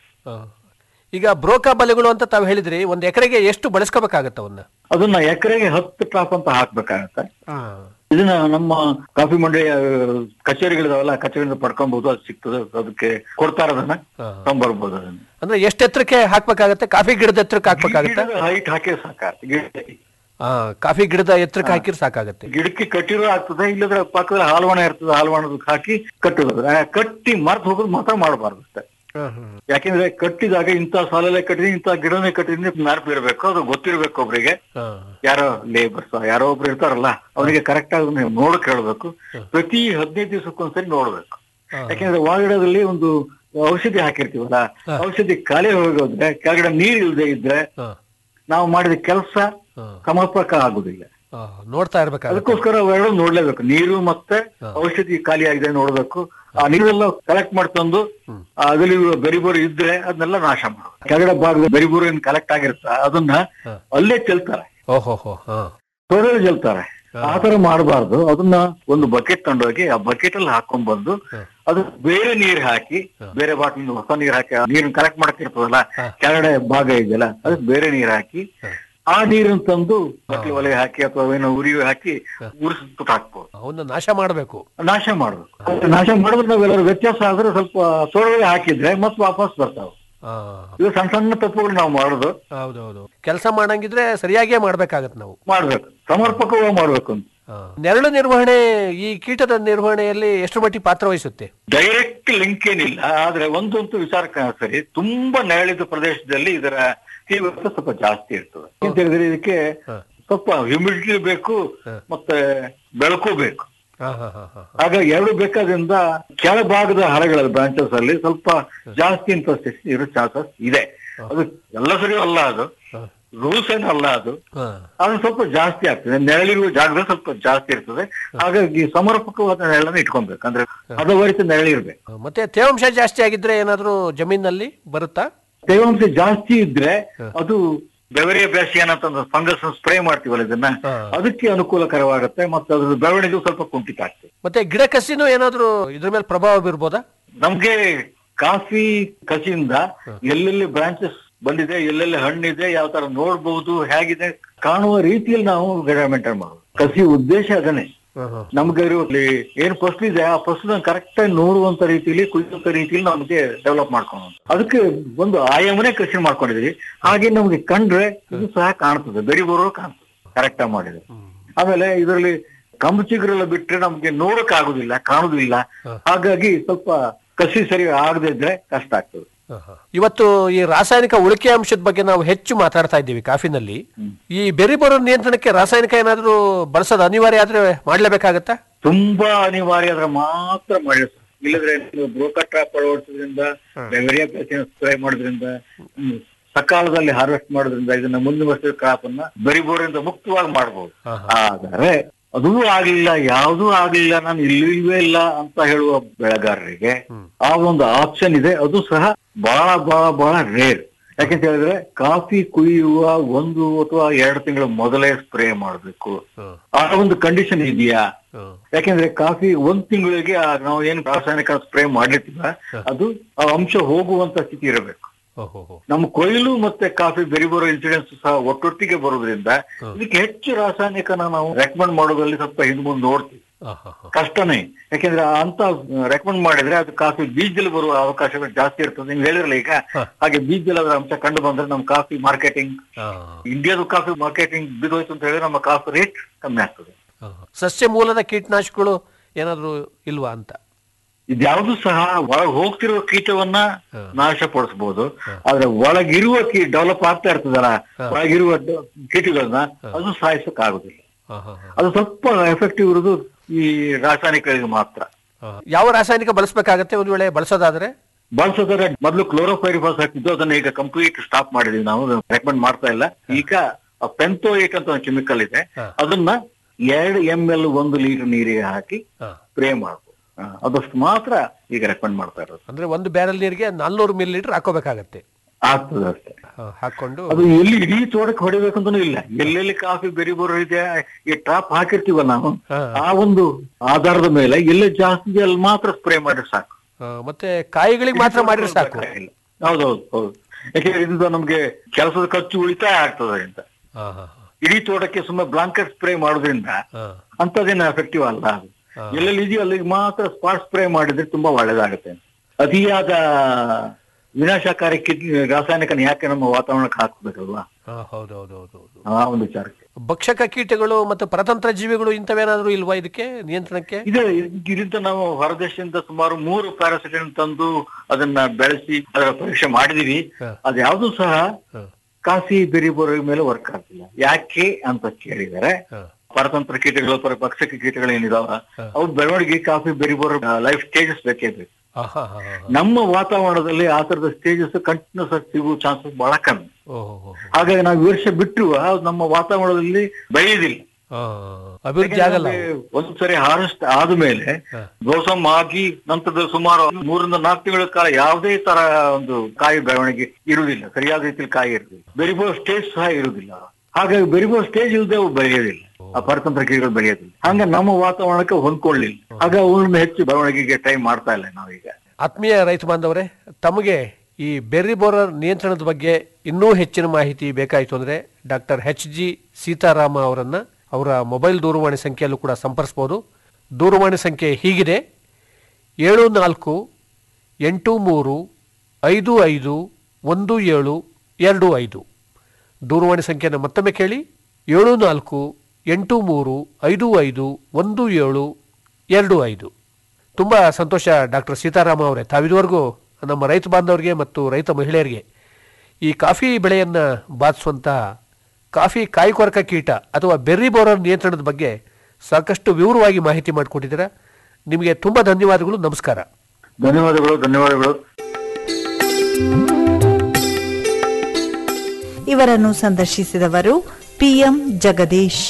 ಈಗ ಬ್ರೋಕಾ ಬಲೆಗಳು ಅಂತ ತಾವು ಹೇಳಿದ್ರಿ ಒಂದ್ ಎಕರೆಗೆ ಎಷ್ಟು ಬಳಸ್ಕೋಬೇಕಾಗತ್ತ ಅವನ್ನ ಅದನ್ನ ಎಕರೆಗೆ ಹತ್ತು ಟ್ರಾಪ್ ಅಂತ ಹಾಕ್ಬೇಕಾಗತ್ತೆ ಇದನ್ನ ನಮ್ಮ ಕಾಫಿ ಮಂಡಿಯ ಕಚೇರಿಗಳಿದಾವಲ್ಲ ಕಚೇರಿಯಿಂದ ಪಡ್ಕೊಬಹುದು ಅದು ಸಿಗ್ತದೆ ಅದಕ್ಕೆ ಕೊಡ್ತಾರ ಅದನ್ನ ತಗೊಂಡ್ಬರ್ಬೋದು ಅದನ್ನ ಅಂದ್ರೆ ಎಷ್ಟು ಎತ್ತರಕ್ಕೆ ಹಾಕ್ಬೇಕಾಗತ್ತೆ ಕಾಫಿ ಗಿಡದ ಎತ್ತರಕ್ಕೆ ಹಾಕ್ಬೇಕಾಗತ್ತೆ ಹೈಟ್ ಹಾಕಿ ಸಾಕಾಗುತ್ತೆ ಗಿಡಕ್ಕೆ ಆ, ಕಾಫಿ ಗಿಡದ ಎತ್ತರಕ್ಕೆ ಹಾಕಿದ್ರೆ ಸಾಕಾಗತ್ತೆ ಗಿಡಕ್ಕೆ ಕಟ್ಟಿರೋ ಆಗ್ತದೆ ಇಲ್ಲದ್ರೆ ಪಕ್ಕದಲ್ಲಿ ಹಾಲ್ವಾಣ ಇರ್ತದೆ ಹಾಲ್ವಾಣದಕ್ಕೆ ಹಾಕಿ ಕಟ್ಟೋದು ಆ ಕಟ್ಟಿ ಮರ್ತ್ ಹೋಗೋದು ಮಾತ್ರ ಮಾಡಬಾರ್ದು ಅಷ್ಟೇ ಯಾಕೆಂದ್ರೆ ಕಟ್ಟಿದಾಗ ಇಂಥ ಸಾಲಲ್ಲೇ ಕಟ್ಟಿದ್ರೆ ಇಂಥ ಗಿಡನೇ ಕಟ್ಟಿದ್ರೆ ನೆನಪು ಇರಬೇಕು ಅದು ಗೊತ್ತಿರ್ಬೇಕು ಒಬ್ರಿಗೆ ಯಾರೋ ಲೇಬರ್ಸ್ ಯಾರೋ ಒಬ್ರು ಇರ್ತಾರಲ್ಲ ಅವರಿಗೆ ಕರೆಕ್ಟ್ ಆಗಿ ನೀವು ನೋಡಕ್ ಹೇಳ್ಬೇಕು ಪ್ರತಿ ಹದಿನೈದು ದಿವಸಕ್ಕೊಂದ್ಸರಿ ನೋಡ್ಬೇಕು ಯಾಕೆಂದ್ರೆ ಒಳಗಡೆದಲ್ಲಿ ಒಂದು ಔಷಧಿ ಹಾಕಿರ್ತೀವಲ್ಲ ಔಷಧಿ ಖಾಲಿ ಹೋಗೋದ್ರೆ ಕೆಳಗಡೆ ನೀರ್ ಇಲ್ಲದೆ ಇದ್ರೆ ನಾವು ಮಾಡಿದ ಕೆಲಸ ಸಮರ್ಪಕ ಆಗುದಿಲ್ಲ ನೋಡ್ತಾ ಇರ್ಬೇಕಾಗುತ್ತೆ ಅದಕ್ಕೋಸ್ಕರ ಅವೆರಡು ನೋಡ್ಲೇಬೇಕು ನೀರು ಮತ್ತೆ ಔಷಧಿ ಖಾಲಿ ಆಗಿದೆ ನೋಡ್ಬೇಕು ಆ ನೀರೆಲ್ಲ ಕಲೆಕ್ಟ್ ಮಾಡ್ತಂದು ಅದ್ರಲ್ಲಿ ಬೆರಿಬೋರು ಇದ್ರೆ ಅದನ್ನೆಲ್ಲ ನಾಶ ಮಾಡೋದು ಕೆಳಗಡೆ ಭಾಗದ ಬೆರಿಬೋರು ಏನ್ ಕಲೆಕ್ಟ್ ಆಗಿರುತ್ತ ಅದನ್ನ ಅಲ್ಲೇ ಚೆಲ್ತಾರೆ ಓಹೋ ಹೋ ಹಾ ತೊರೆಯಲ್ಲಿ ಚೆಲ್ತಾರೆ ಆ ತರ ಮಾಡಬಾರ್ದು ಅದನ್ನ ಒಂದು ಬಕೆಟ್ ತಗೊಂಡೋಗಿ ಆ ಬಕೆಟ್ ಅಲ್ಲಿ ಹಾಕೊಂಡ್ ಬಂದು ಅದು ಬೇರೆ ನೀರ್ ಹಾಕಿ ಬೇರೆ ಬಾಟ್ಲಿಂದ ಹೊಸ ನೀರ್ ಹಾಕಿ ಆ ನೀರನ್ನ ಕಲೆಕ್ಟ್ ಮಾಡಕ್ ಇರ್ತದಲ್ಲ ಕೆಳಗಡೆ ಭಾಗ ಇದೆಯಲ್ಲ ಅದಕ್ಕೆ ಬೇರೆ ನೀರ್ ಹಾಕಿ ಆ ನೀರನ್ನ ತಂದು ಬಟ್ಲು ಒಲೆ ಹಾಕಿ ಅಥವಾ ಏನೋ ಉರಿ ಹಾಕಿ ಉರಿಸ್ಬಿಟ್ಟು ಹಾಕ್ಬೋದು ಅವನ್ನ ನಾಶ ಮಾಡಬೇಕು ನಾಶ ಮಾಡ್ಬೇಕು ಅದು ನಾಶ ಮಾಡಿದ್ರೆ ನಾವೆಲ್ಲರೂ ವ್ಯತ್ಯಾಸ ಆದ್ರೆ ಸ್ವಲ್ಪ ತೊಡವೆ ಹಾಕಿದ್ರೆ ಮತ್ತೆ ವಾಪಸ್ ಬರ್ತಾವ ಇದು ಸಣ್ಣ ಸಣ್ಣ ತಪ್ಪುಗಳು ನಾವು ಮಾಡೋದು ಹೌದೌದು ಕೆಲಸ ಮಾಡಂಗಿದ್ರೆ ಸರಿಯಾಗಿಯೇ ಮಾಡ್ಬೇಕಾಗತ್ತೆ ನಾವು ಮಾಡ್ಬೇಕು ಸಮರ್ಪಕವಾಗಿ ಮಾಡ್ಬೇಕು ಅಂತ ನೆರಳು ನಿರ್ವಹಣೆ ಈ ಕೀಟದ ನಿರ್ವಹಣೆಯಲ್ಲಿ ಎಷ್ಟು ಮಟ್ಟಿಗೆ ಪಾತ್ರ ವಹಿಸುತ್ತೆ ಡೈರೆಕ್ಟ್ ಲಿಂಕ್ ಏನಿಲ್ಲ ಆದ್ರೆ ಒಂದಂತೂ ವಿಚಾರಕ್ಕೆ ಸರಿ ತುಂಬಾ ನೆರಳಿದ ಪ್ರದೇಶದಲ್ಲಿ ಇದರ ತೀವ್ರತೆ ಸ್ವಲ್ಪ ಜಾಸ್ತಿ ಇರ್ತದೆ ಅಂತ ಹೇಳಿದ್ರೆ ಇದಕ್ಕೆ ಸ್ವಲ್ಪ ಹ್ಯೂಮಿಡಿಟಿ ಬೇಕು ಮತ್ತೆ ಬೆಳಕು ಬೇಕು ಆಗ ಎರಡು ಬೇಕಾದ್ರಿಂದ ಕೆಳಭಾಗದ ಹರಗಳ ಬ್ರಾಂಚಸ್ ಅಲ್ಲಿ ಸ್ವಲ್ಪ ಜಾಸ್ತಿ ಇನ್ಫೆಸ್ಟೇಷನ್ ಇರೋ ಚಾನ್ಸಸ್ ಇದೆ ಅದು ಎಲ್ಲ ಸರಿ ಅಲ್ಲ ಅದು ರೂಲ್ಸ್ ಏನು ಅಲ್ಲ ಅದು ಅದು ಸ್ವಲ್ಪ ಜಾಸ್ತಿ ಆಗ್ತದೆ ನೆರಳಿರುವ ಜಾಗದಲ್ಲಿ ಸ್ವಲ್ಪ ಜಾಸ್ತಿ ಇರ್ತದೆ ಹಾಗಾಗಿ ಸಮರ್ಪಕವಾದ ನೆರಳನ್ನ ಇಟ್ಕೊಬೇಕು ಅಂದ್ರೆ ಹದವರಿತ ನೆರಳಿರ್ಬೇಕು ಮತ್ತೆ ತೇವಾಂಶ ಜಾಸ್ತಿ ಆಗಿದ್ರೆ ಏನಾದ್ರೂ ಜಮೀನಲ್ಲಿ ಬರುತ್ತಾ ತೇವಾಂಶ ಜಾಸ್ತಿ ಇದ್ರೆ ಅದು ಬೆವರಿಯ ಬ್ಯಾಸಿಯನ್ ಅಂತ ಫಂಗಸ್ ಸ್ಪ್ರೇ ಮಾಡ್ತೀವಲ್ಲ ಇದನ್ನ ಅದಕ್ಕೆ ಅನುಕೂಲಕರವಾಗುತ್ತೆ ಮತ್ತೆ ಅದ್ರ ಬೆಳವಣಿಗೆ ಸ್ವಲ್ಪ ಕುಂಠಿತ ಆಗ್ತದೆ ಮತ್ತೆ ಗಿಡ ಕಸಿನೂ ಏನಾದ್ರೂ ಇದ್ರ ಮೇಲೆ ಪ್ರಭಾವ ಬೀರ್ಬೋದಾ ನಮ್ಗೆ ಕಾಫಿ ಕಸಿಯಿಂದ ಎಲ್ಲೆಲ್ಲಿ ಬ್ರಾಂಚಸ್ ಬಂದಿದೆ ಎಲ್ಲೆಲ್ಲಿ ಹಣ್ಣಿದೆ ಯಾವ ತರ ನೋಡ್ಬಹುದು ಹೇಗಿದೆ ಕಾಣುವ ರೀತಿಯಲ್ಲಿ ನಾವು ಗಿಡ ಮೇಂಟೈನ್ ಮಾಡೋದು ಕಸಿ ಉದ್ದೇಶ ಅದನ್ನೇ ನಮ್ಗೆ ಅಲ್ಲಿ ಏನ್ ಫಸಲು ಇದೆ ಆ ಫಸಲು ಕರೆಕ್ಟ್ ಆಗಿ ನೋಡುವಂತ ರೀತಿಯಲ್ಲಿ ಕುಯ್ಯುವಂತ ರೀತಿಯಲ್ಲಿ ನಮ್ಗೆ ಡೆವಲಪ್ ಮಾಡ್ಕೊಂಡು ಅದಕ್ಕೆ ಒಂದು ಆಯಾಮನೇ ಕೃಷಿ ಮಾಡ್ಕೊಂಡಿದೀವಿ ಹಾಗೆ ನಮ್ಗೆ ಕಂಡ್ರೆ ಇದು ಸಹ ಕಾಣ್ತದೆ ಬೆರಿ ಬರೋ ಕಾಣ್ತದೆ ಕರೆಕ್ಟ್ ಆಗಿ ಮಾಡಿದ್ರೆ ಆಮೇಲೆ ಇದರಲ್ಲಿ ಕಂಬು ಚಿಗುರೆಲ್ಲ ಬಿಟ್ರೆ ನಮ್ಗೆ ನೋಡಕ್ ಆಗುದಿಲ್ಲ ಕಾಣುದಿಲ್ಲ ಹಾಗಾಗಿ ಸ್ವಲ್ಪ ಕಸಿ ಸರಿ ಆಗದೆ ಇದ್ರೆ ಕಷ್ಟ ಆಗ್ತದೆ ಇವತ್ತು ಈ ರಾಸಾಯನಿಕ ಉಳಿಕೆ ಅಂಶದ ಬಗ್ಗೆ ನಾವು ಹೆಚ್ಚು ಮಾತಾಡ್ತಾ ಇದ್ದೀವಿ ಕಾಫಿನಲ್ಲಿ ಈ ಬೆರಿ ಬರೋ ನಿಯಂತ್ರಣಕ್ಕೆ ರಾಸಾಯನಿಕ ಏನಾದ್ರೂ ಬಳಸೋದು ಅನಿವಾರ್ಯ ಆದ್ರೆ ಮಾಡ್ಲೇಬೇಕಾಗತ್ತಾ ತುಂಬಾ ಅನಿವಾರ್ಯ ಆದ್ರೆ ಮಾತ್ರ ಮಾಡಿ ಇಲ್ಲದ್ರೆ ನೀವು ಬ್ರೋಕರ್ ಟ್ರಾಪ್ ಅಳವಡಿಸೋದ್ರಿಂದ ಬೆವರಿಯ ಸ್ಪ್ರೇ ಮಾಡೋದ್ರಿಂದ ಹ್ಮ್, ಸಕಾಲದಲ್ಲಿ ಹಾರ್ವೆಸ್ಟ್ ಮಾಡೋದ್ರಿಂದ ಇದನ್ನ ಮುಂದಿನ ವರ್ಷದ ಕ್ರಾಪ್ ಅನ್ನ ಬೆರಿಬೋರಿಂದ ಮುಕ್ತವಾಗಿ ಮಾಡಬಹುದು ಆದರೆ ಅದೂ ಆಗ್ಲಿಲ್ಲ ಯಾವುದೂ ಆಗ್ಲಿಲ್ಲ ನಾನು ಇಲ್ಲವೇ ಇಲ್ಲ ಅಂತ ಹೇಳುವ ಬೆಳೆಗಾರರಿಗೆ ಆ ಒಂದು ಆಪ್ಷನ್ ಇದೆ ಅದು ಸಹ ಬಹಳ ಬಹಳ ಬಹಳ ರೇರ್ ಯಾಕೆಂತ ಹೇಳಿದ್ರೆ ಕಾಫಿ ಕುಯ್ಯುವ ಒಂದು ಅಥವಾ ಎರಡು ತಿಂಗಳ ಮೊದಲೇ ಸ್ಪ್ರೇ ಮಾಡಬೇಕು ಆ ಒಂದು ಕಂಡೀಷನ್ ಇದೆಯಾ ಯಾಕೆಂದ್ರೆ ಕಾಫಿ ಒಂದ್ ತಿಂಗಳಿಗೆ ಆ ನಾವು ಏನ್ ರಾಸಾಯನಿಕ ಸ್ಪ್ರೇ ಮಾಡಿರ್ತೀವ ಅದು ಆ ಅಂಶ ಹೋಗುವಂತ ಸ್ಥಿತಿ ಇರಬೇಕು ನಮ್ಮ ಕೊಯ್ಲು ಮತ್ತೆ ಕಾಫಿ ಬೆರಿ ಬರೋ ಇನ್ಸಿಡೆನ್ಸ್ ಸಹ ಒಟ್ಟೊಟ್ಟಿಗೆ ಬರೋದ್ರಿಂದ ಇದಕ್ಕೆ ಹೆಚ್ಚು ರಾಸಾಯನಿಕನ ನಾವು ರೆಕಮೆಂಡ್ ಮಾಡೋದ್ರಲ್ಲಿ ಸ್ವಲ್ಪ ಹಿಂದ್ ಮುಂದೆ ನೋಡ್ತೀವಿ ಕಷ್ಟನೇ ಯಾಕೆಂದ್ರೆ ಅಂತ ರೆಕಮೆಂಡ್ ಮಾಡಿದ್ರೆ ಅದು ಕಾಫಿ ಬೀಜದಲ್ಲಿ ಬರುವ ಅವಕಾಶಗಳು ಜಾಸ್ತಿ ಇರ್ತದೆ ನೀವು ಹೇಳಿರಲ್ಲ ಈಗ ಹಾಗೆ ಬೀಜದಲ್ಲಿ ಅದರ ಅಂಶ ಕಂಡು ಬಂದ್ರೆ ನಮ್ಮ ಕಾಫಿ ಮಾರ್ಕೆಟಿಂಗ್ ಇಂಡಿಯಾದ ಕಾಫಿ ಮಾರ್ಕೆಟಿಂಗ್ ಬಿದ್ದೋಯ್ತು ಅಂತ ಹೇಳಿದ್ರೆ ನಮ್ಮ ಕಾಫಿ ರೇಟ್ ಕಮ್ಮಿ ಆಗ್ತದೆ ಸಸ್ಯ ಮೂಲದ ಕೀಟನಾಶಕಗಳು ಏನಾದ್ರೂ ಇಲ್ವಾ ಅಂತ ಇದ್ಯಾವುದು ಸಹ ಒಳಗ್ ಹೋಗ್ತಿರುವ ಕೀಟವನ್ನ ನಾಶಪಡಿಸಬಹುದು ಆದ್ರೆ ಒಳಗಿರುವ ಕೀ ಡೆವಲಪ್ ಆಗ್ತಾ ಇರ್ತದಲ್ಲ ಒಳಗಿರುವ ಡ- ಕೀಟಗಳನ್ನ ಅದು ಸಾಯಿಸಕ್ ಆಗುದಿಲ್ಲ ಅದು ಸ್ವಲ್ಪ ಎಫೆಕ್ಟಿವ್ ಇರುವುದು ಈ ರಾಸಾಯನಿಕಗಳಿಗೆ ಮಾತ್ರ ಯಾವ ರಾಸಾಯನಿಕ ಬಳಸಬೇಕಾಗತ್ತೆ ಒಂದ್ ವೇಳೆ ಬಳಸೋದಾದ್ರೆ ಬಳಸೋದ್ರೆ ಮೊದಲು ಕ್ಲೋರೋಫೈರಿಫಾಸ್ ಹಾಕ್ತಿದ್ದು ಅದನ್ನ ಈಗ ಕಂಪ್ಲೀಟ್ ಸ್ಟಾಪ್ ಮಾಡಿದೀವಿ ನಾವು ರೆಕಮೆಂಡ್ ಮಾಡ್ತಾ ಇಲ್ಲ ಈಗ ಪೆಂತೋಯೇಟ್ ಅಂತ ಒಂದು ಕೆಮಿಕಲ್ ಇದೆ ಅದನ್ನ ಎರಡು ಎಂ ಎಲ್ ಒಂದು ಲೀಟರ್ ನೀರಿಗೆ ಹಾಕಿ ಸ್ಪ್ರೇ ಮಾಡ್ಬೋದು ಆ, ಅದಷ್ಟು ಮಾತ್ರ ಈಗ ರೆಕಮೆಂಡ್ ಮಾಡ್ತಾ ಇರೋದು ಅಂದ್ರೆ ಒಂದು ಬ್ಯಾರಲ್ ನೀರಿಗೆ ನಾಲ್ನೂರು ಮಿಲಿ ಲೀಟರ್ ಹಾಕೋಬೇಕಾಗತ್ತೆ ಆಗ್ತದೆ ಅಷ್ಟೇ ಹ, ಹಾಕೊಂಡು ಅದು ಎಲ್ಲಿ ಇಡೀ ತೋಟಕ್ಕೆ ಹೊಡಿಬೇಕಂತನೂ ಇಲ್ಲ ಎಲ್ಲೆಲ್ಲಿ ಕಾಫಿ ಬೆರಿ ಬರೋ ಇದೆ ಈ ಟ್ರಾಪ್ ಹಾಕಿರ್ತೀವ ನಾವು ಆ ಒಂದು ಆಧಾರದ ಮೇಲೆ ಎಲ್ಲೇ ಜಾಸ್ತಿ ಇದೆ ಅಲ್ಲಿ ಮಾತ್ರ ಸ್ಪ್ರೇ ಮಾಡಿ ಸಾಕು ಆ, ಮತ್ತೆ ಕಾಯಿಗಳಿಗೆ ಮಾತ್ರ ಮಾಡಿದ್ರೆ ಸಾಕು ಹೌದೌದು ಹೌದು ಯಾಕೆಂದ್ರೆ ಇದರಿಂದ ನಮ್ಗೆ ಕೆಲಸದ ಖರ್ಚು ಉಳಿತಾಯ ಆಗ್ತದೆ ಅಂತ ಹಾ, ಹಾ, ಇಡೀ ತೋಟಕ್ಕೆ ಸುಮ್ಮನೆ ಬ್ಲಾಂಕೆಟ್ ಸ್ಪ್ರೇ ಮಾಡೋದ್ರಿಂದ ಹಾ. ಅಂತದೇನು ಎಫೆಕ್ಟಿವ್ ಅಲ್ಲ ಅದು ಎಲ್ಲೆಲ್ಲಿ ಇದೆಯೋ ಅಲ್ಲಿಗೆ ಮಾತ್ರ ಸ್ಪಾಟ್ ಸ್ಪ್ರೇ ಮಾಡಿದ್ರೆ ತುಂಬಾ ಒಳ್ಳೇದಾಗುತ್ತೆ ಅತಿಯಾದ ವಿನಾಶಕಾರಿ ಕಿಡ್ ರಾಸಾಯನಿಕನ ಯಾಕೆ ನಮ್ಮ ವಾತಾವರಣಕ್ಕೆ ಹಾಕ್ಬೇಕಲ್ವಾ ಹಾ, ಹೌದು ಹೌದು ಹೌದು ಹೌದು ಆ ಒಂದು ವಿಚಾರಕ್ಕೆ ಭಕ್ಷಕ ಕೀಟಗಳು ಮತ್ತು ಪರತಂತ್ರ ಜೀವಿಗಳು ಇಂಥವೇನಾದ್ರೂ ಇಲ್ವಾ ಇದಕ್ಕೆ ನಿಯಂತ್ರಣಕ್ಕೆ ಇದೆ ಇದರಿಂದ ನಾವು ಹೊರದೇಶದಿಂದ ಸುಮಾರು ಮೂರು ಪ್ಯಾರಾಸಿಟಿನ್ ತಂದು ಅದನ್ನ ಬೆಳೆಸಿ ಅದರ ಪರೀಕ್ಷೆ ಮಾಡಿದೀವಿ ಅದ್ಯಾವುದು ಸಹ ಕಾಫಿ ಬೆರಿ ಬರೋ ಮೇಲೆ ವರ್ಕ್ ಆಗ್ತಿಲ್ಲ ಯಾಕೆ ಅಂತ ಕೇಳಿದರೆ ಪರತಂತ್ರ ಕೀಟಗಳು ಪರ ಭಕ್ಷಕ ಕೀಟಗಳು ಏನಿದಾವ ಅವು ಬೆಳವಣಿಗೆ ಕಾಫಿ ಬೆರಿ ಬರೋ ಲೈಫ್ ಸ್ಟೇಜಸ್ ಬೇಕೇ ಬೇಕು ಆಹಾ, ಹಾ, ಹಾ. ನಮ್ಮ ವಾತಾವರಣದಲ್ಲಿ ಆ ತರದ ಸ್ಟೇಜಸ್ ಕಂಟಿನ್ಯೂಸ್ ಆಗಿ ಸಿಗುವ ಚಾನ್ಸಸ್ ಬಹಳ ಕಮ್ಮಿ ಓಹೋ ಹೋ, ಹೋ. ಹಾಗಾಗಿ ನಾವು ಈ ವರ್ಷ ಬಿಟ್ಟು ಅದು ನಮ್ಮ ವಾತಾವರಣದಲ್ಲಿ ಬೆಳೆಯುವುದಿಲ್ಲ ಆ, ಅಭಿವೃದ್ಧಿ ಆಗಲ್ಲ ಯಾಕಂದ್ರೆ ಒಂದ್ಸರಿ ಹಾರೆಸ್ಟ್ ಆದ್ಮೇಲೆ ಬ್ಲೋಸಮ್ ಆಗಿ ನಂತರದ ಸುಮಾರು ಮೂರಿಂದ ನಾಲ್ಕು ತಿಂಗಳ ಕಾಲ ಯಾವುದೇ ತರ ಒಂದು ಕಾಯಿ ಬೆಳವಣಿಗೆ ಇರುವುದಿಲ್ಲ ಸರಿಯಾದ ರೀತಿಯಲ್ಲಿ ಕಾಯಿ ಇರುವುದಿಲ್ಲ ಬೆರಿಬೋ ಸ್ಟೇಜ್ ಸಹ ಇರುವುದಿಲ್ಲ ಹಾಗಾಗಿ ಬೆರಿಬೋ ಸ್ಟೇಜ್ ಇಲ್ಲದೆ ಅವು ಬೆಳೆಯೋದಿಲ್ಲ ಆ ಪರತಂತ್ರ ಕೀಟಗಳು ಬೆಳೆಯೋದಿಲ್ಲ ಹಂಗ ನಮ್ಮ ವಾತಾವರಣಕ್ಕೆ ಹೊಂದ್ಕೊಳ್ಳಿಲ್ಲ ಆಗ ಅವುಗಳನ್ನ ಹೆಚ್ಚು ಬೆಳವಣಿಗೆಗೆ ಟ್ರೈ ಮಾಡ್ತಾ ಇಲ್ಲ ನಾವೀಗ ಆತ್ಮೀಯ ರೈತ ಬಾಂಧವರೇ ತಮಗೆ ಈ ಬೆರ್ರಿ ಬೋರರ್ ನಿಯಂತ್ರಣದ ಬಗ್ಗೆ ಇನ್ನೂ ಹೆಚ್ಚಿನ ಮಾಹಿತಿ ಬೇಕಾಯಿತು ಅಂದರೆ ಡಾಕ್ಟರ್ ಎಚ್ ಜಿ ಸೀತಾರಾಮ ಅವರನ್ನು ಅವರ ಮೊಬೈಲ್ ದೂರವಾಣಿ ಸಂಖ್ಯೆಯಲ್ಲೂ ಕೂಡ ಸಂಪರ್ಸ್ಬೋದು ದೂರವಾಣಿ ಸಂಖ್ಯೆ ಹೀಗಿದೆ ಏಳು ನಾಲ್ಕು ಎಂಟು ಮೂರು ಐದು ಐದು ಒಂದು ಏಳು ಎರಡು ಐದು ದೂರವಾಣಿ ಸಂಖ್ಯೆಯನ್ನು ಮತ್ತೊಮ್ಮೆ ಕೇಳಿ ಏಳು ನಾಲ್ಕು ಎಂಟು ಮೂರು ಐದು ಐದು ಒಂದು ಏಳು ಎರಡು ಐದು ತುಂಬ ಸಂತೋಷ ಡಾಕ್ಟರ್ ಸೀತಾರಾಮ ಅವರೇ ತಾವಿದುವರೆಗೂ ನಮ್ಮ ರೈತ ಬಾಂಧವರಿಗೆ ಮತ್ತು ರೈತ ಮಹಿಳೆಯರಿಗೆ ಈ ಕಾಫಿ ಬೆಳೆಯನ್ನು ಬಾಧಿಸುವಂತಹ ಕಾಫಿ ಕಾಯಿಕೊರಕ ಕೀಟ ಅಥವಾ ಬೆರ್ರಿ ಬೋರರ್ ನಿಯಂತ್ರಣದ ಬಗ್ಗೆ ಸಾಕಷ್ಟು ವಿವರವಾಗಿ ಮಾಹಿತಿ ಮಾಡಿಕೊಟ್ಟಿದ್ದೀರಾ ನಿಮಗೆ ತುಂಬ ಧನ್ಯವಾದಗಳು ನಮಸ್ಕಾರ ಧನ್ಯವಾದಗಳು ಧನ್ಯವಾದಗಳು ಇವರನ್ನು ಸಂದರ್ಶಿಸಿದವರು ಪಿಎಂ ಜಗದೀಶ್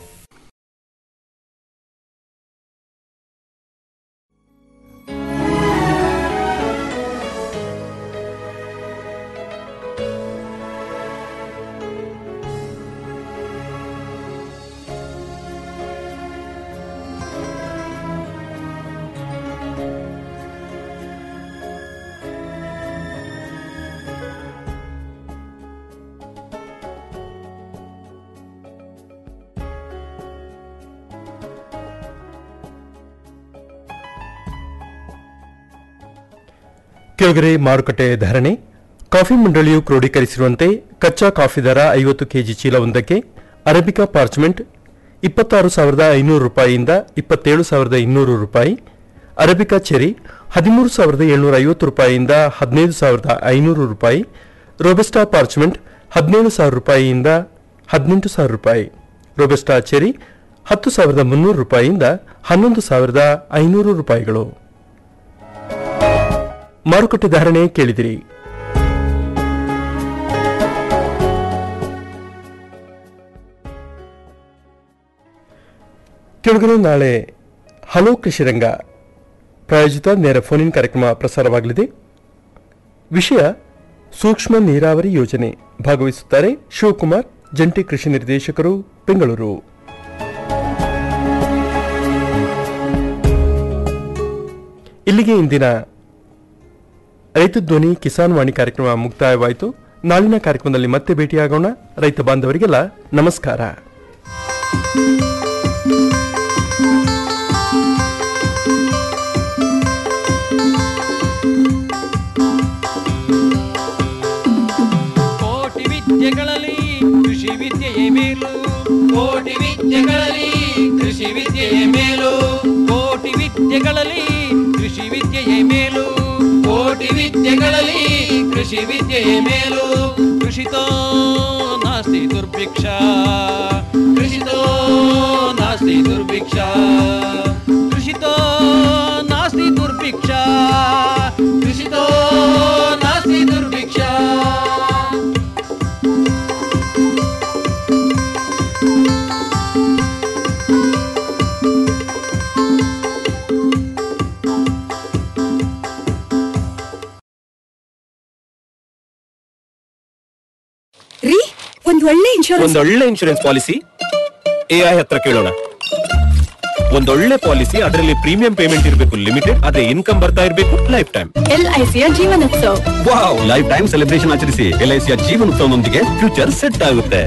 ಕೆಳಗರೆ ಮಾರುಕಟ್ಟೆ ಧಾರಣೆ ಕಾಫಿ ಮಂಡಳಿಯು ಕ್ರೋಢೀಕರಿಸಿರುವಂತೆ ಕಚ್ಚಾ ಕಾಫಿ ದರ ಐವತ್ತು ಕೆಜಿ ಚೀಲವೊಂದಕ್ಕೆ ಅರೇಬಿಕಾ ಪಾರ್ಚ್ಮೆಂಟ್ ಇಪ್ಪತ್ತಾರು ಸಾವಿರದ ಐನೂರು ರೂಪಾಯಿಯಿಂದ ಇಪ್ಪತ್ತೇಳು ಸಾವಿರದ ಇನ್ನೂರು ರೂಪಾಯಿ ಅರೇಬಿಕಾ ಚೆರಿ ಹದಿಮೂರು ಸಾವಿರದ ಏಳ್ನೂರ ಐವತ್ತು ರೂಪಾಯಿಯಿಂದ ಹದಿನೈದು ಸಾವಿರದ ಐನೂರು ರೂಪಾಯಿ ರೋಬೆಸ್ಟಾ ಪಾರ್ಚ್ಮೆಂಟ್ ಹದಿನೇಳು ಸಾವಿರ ರೂಪಾಯಿಯಿಂದ ಹದಿನೆಂಟು ಸಾವಿರ ರೂಪಾಯಿ ರೋಬೆಸ್ಟಾ ಚೆರಿ ಹತ್ತು ಸಾವಿರದ ಮುನ್ನೂರು ರೂಪಾಯಿಯಿಂದ ಹನ್ನೊಂದು ಸಾವಿರದ ಐನೂರು ರೂಪಾಯಿಗಳು ಮಾರುಕಟ್ಟೆ ಧಾರಣೆ ಕೇಳಿದಿರಿ ಕೆಳಗಡೆ ನಾಳೆ ಹಲೋ ಕೃಷಿರಂಗ ಪ್ರಾಯೋಜಿತ ನೇರ ಫೋನ್ ಇನ್ ಕಾರ್ಯಕ್ರಮ ಪ್ರಸಾರವಾಗಲಿದೆ ವಿಷಯ ಸೂಕ್ಷ್ಮ ನೀರಾವರಿ ಯೋಜನೆ ಭಾಗವಹಿಸುತ್ತಾರೆ ಶಿವಕುಮಾರ್ ಜಂಟಿ ಕೃಷಿ ನಿರ್ದೇಶಕರು ಬೆಂಗಳೂರು ಇಲ್ಲಿಗೆ ಇಂದಿನ ರೈತ ಧ್ವನಿ ಕಿಸಾನ್ ವಾಣಿ ಕಾರ್ಯಕ್ರಮ ಮುಕ್ತಾಯವಾಯಿತು ನಾಳಿನ ಕಾರ್ಯಕ್ರಮದಲ್ಲಿ ಮತ್ತೆ ಭೇಟಿಯಾಗೋಣ ರೈತ ಬಾಂಧವರಿಗೆಲ್ಲ ನಮಸ್ಕಾರ ಕೋಟಿ ವಿದ್ಯೆಗಳಲ್ಲಿ ಕೃಷಿ ವಿದ್ಯೆಯೇ ಮೇಲು ಕೋಟಿ ವಿದ್ಯೆಗಳಲ್ಲಿ ಕೃಷಿ ವಿದ್ಯೆಯೇ ಮೇಲು ಕೋಟಿ ವಿದ್ಯೆಗಳಲ್ಲಿ ಕೃಷಿ ವಿದ್ಯೆಯೇ ಮೇಲು ಕೋಟಿ ವಿದ್ಯೆಗಳಲ್ಲಿ ಕೃಷಿ ವಿದ್ಯೆಯೇ ಮೇಲು ಕೃಷಿತೋ ನಾಸ್ತಿ ದುರ್ಭಿಕ್ಷ ಕೃಷಿತೋ ನಾಸ್ತಿ ದುರ್ಭಿಕ್ಷ ಕೃಷಿತೋ ನಾಸ್ತಿ ದುರ್ಭಿಕ್ಷ ಕೃಷಿತೋ ಇನ್ಶೂರೆನ್ಸ್ ಒಂದೊಳ್ಳೆ ಇನ್ಶೂರೆನ್ಸ್ ಪಾಲಿಸಿ ಎಐ ಹತ್ರ ಕೇಳೋಣ ಒಂದೊಳ್ಳೆ ಪಾಲಿಸಿ ಅದರಲ್ಲಿ ಪ್ರೀಮಿಯಂ ಪೇಮೆಂಟ್ ಇರಬೇಕು ಲಿಮಿಟೆಡ್ ಅದೇ ಇನ್ಕಮ್ ಬರ್ತಾ ಇರಬೇಕು ಲೈಫ್ ಟೈಮ್ ಎಲ್ ಐ ಸಿಯ Jeevanotsava wow life time celebration ಆಚರಿಸಿ ಎಲ್ ಐ ಸಿಯ ಜೀವನೋತ್ಸವದೊಂದಿಗೆ ಫ್ಯೂಚರ್ ಸೆಟ್ ಆಗುತ್ತೆ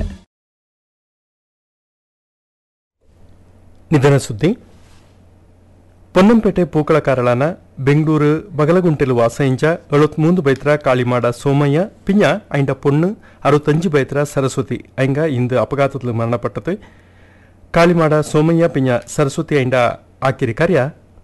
ನಿಧನ ಸುದ್ದಿ ಪೊನ್ನಂಪೇಟೆ ಪೂಕಳ ಕಾರಳಾನ ಬೆಂಗಳೂರು ಬಗಲಗುಂಟೆಲು ವಾಸೈಂಜ ಎಳುತ್ಮೂಂದು ಬೈತ್ರ ಕಾಳಿಮಾಡ ಸೋಮಯ್ಯ ಪಿಂಜ ಐಂಡ பொண்ணு அறுபத்தஞ்சு பைத்திர சரஸ்வதி ஐங்க இந்த அபகாத்தத்தில் மரணப்பட்டது காளிமாட சோமையா பிஞ்ச சரஸ்வತಿ ஐಂಡ ಆಕಿರಿ ಕಾರ್ಯ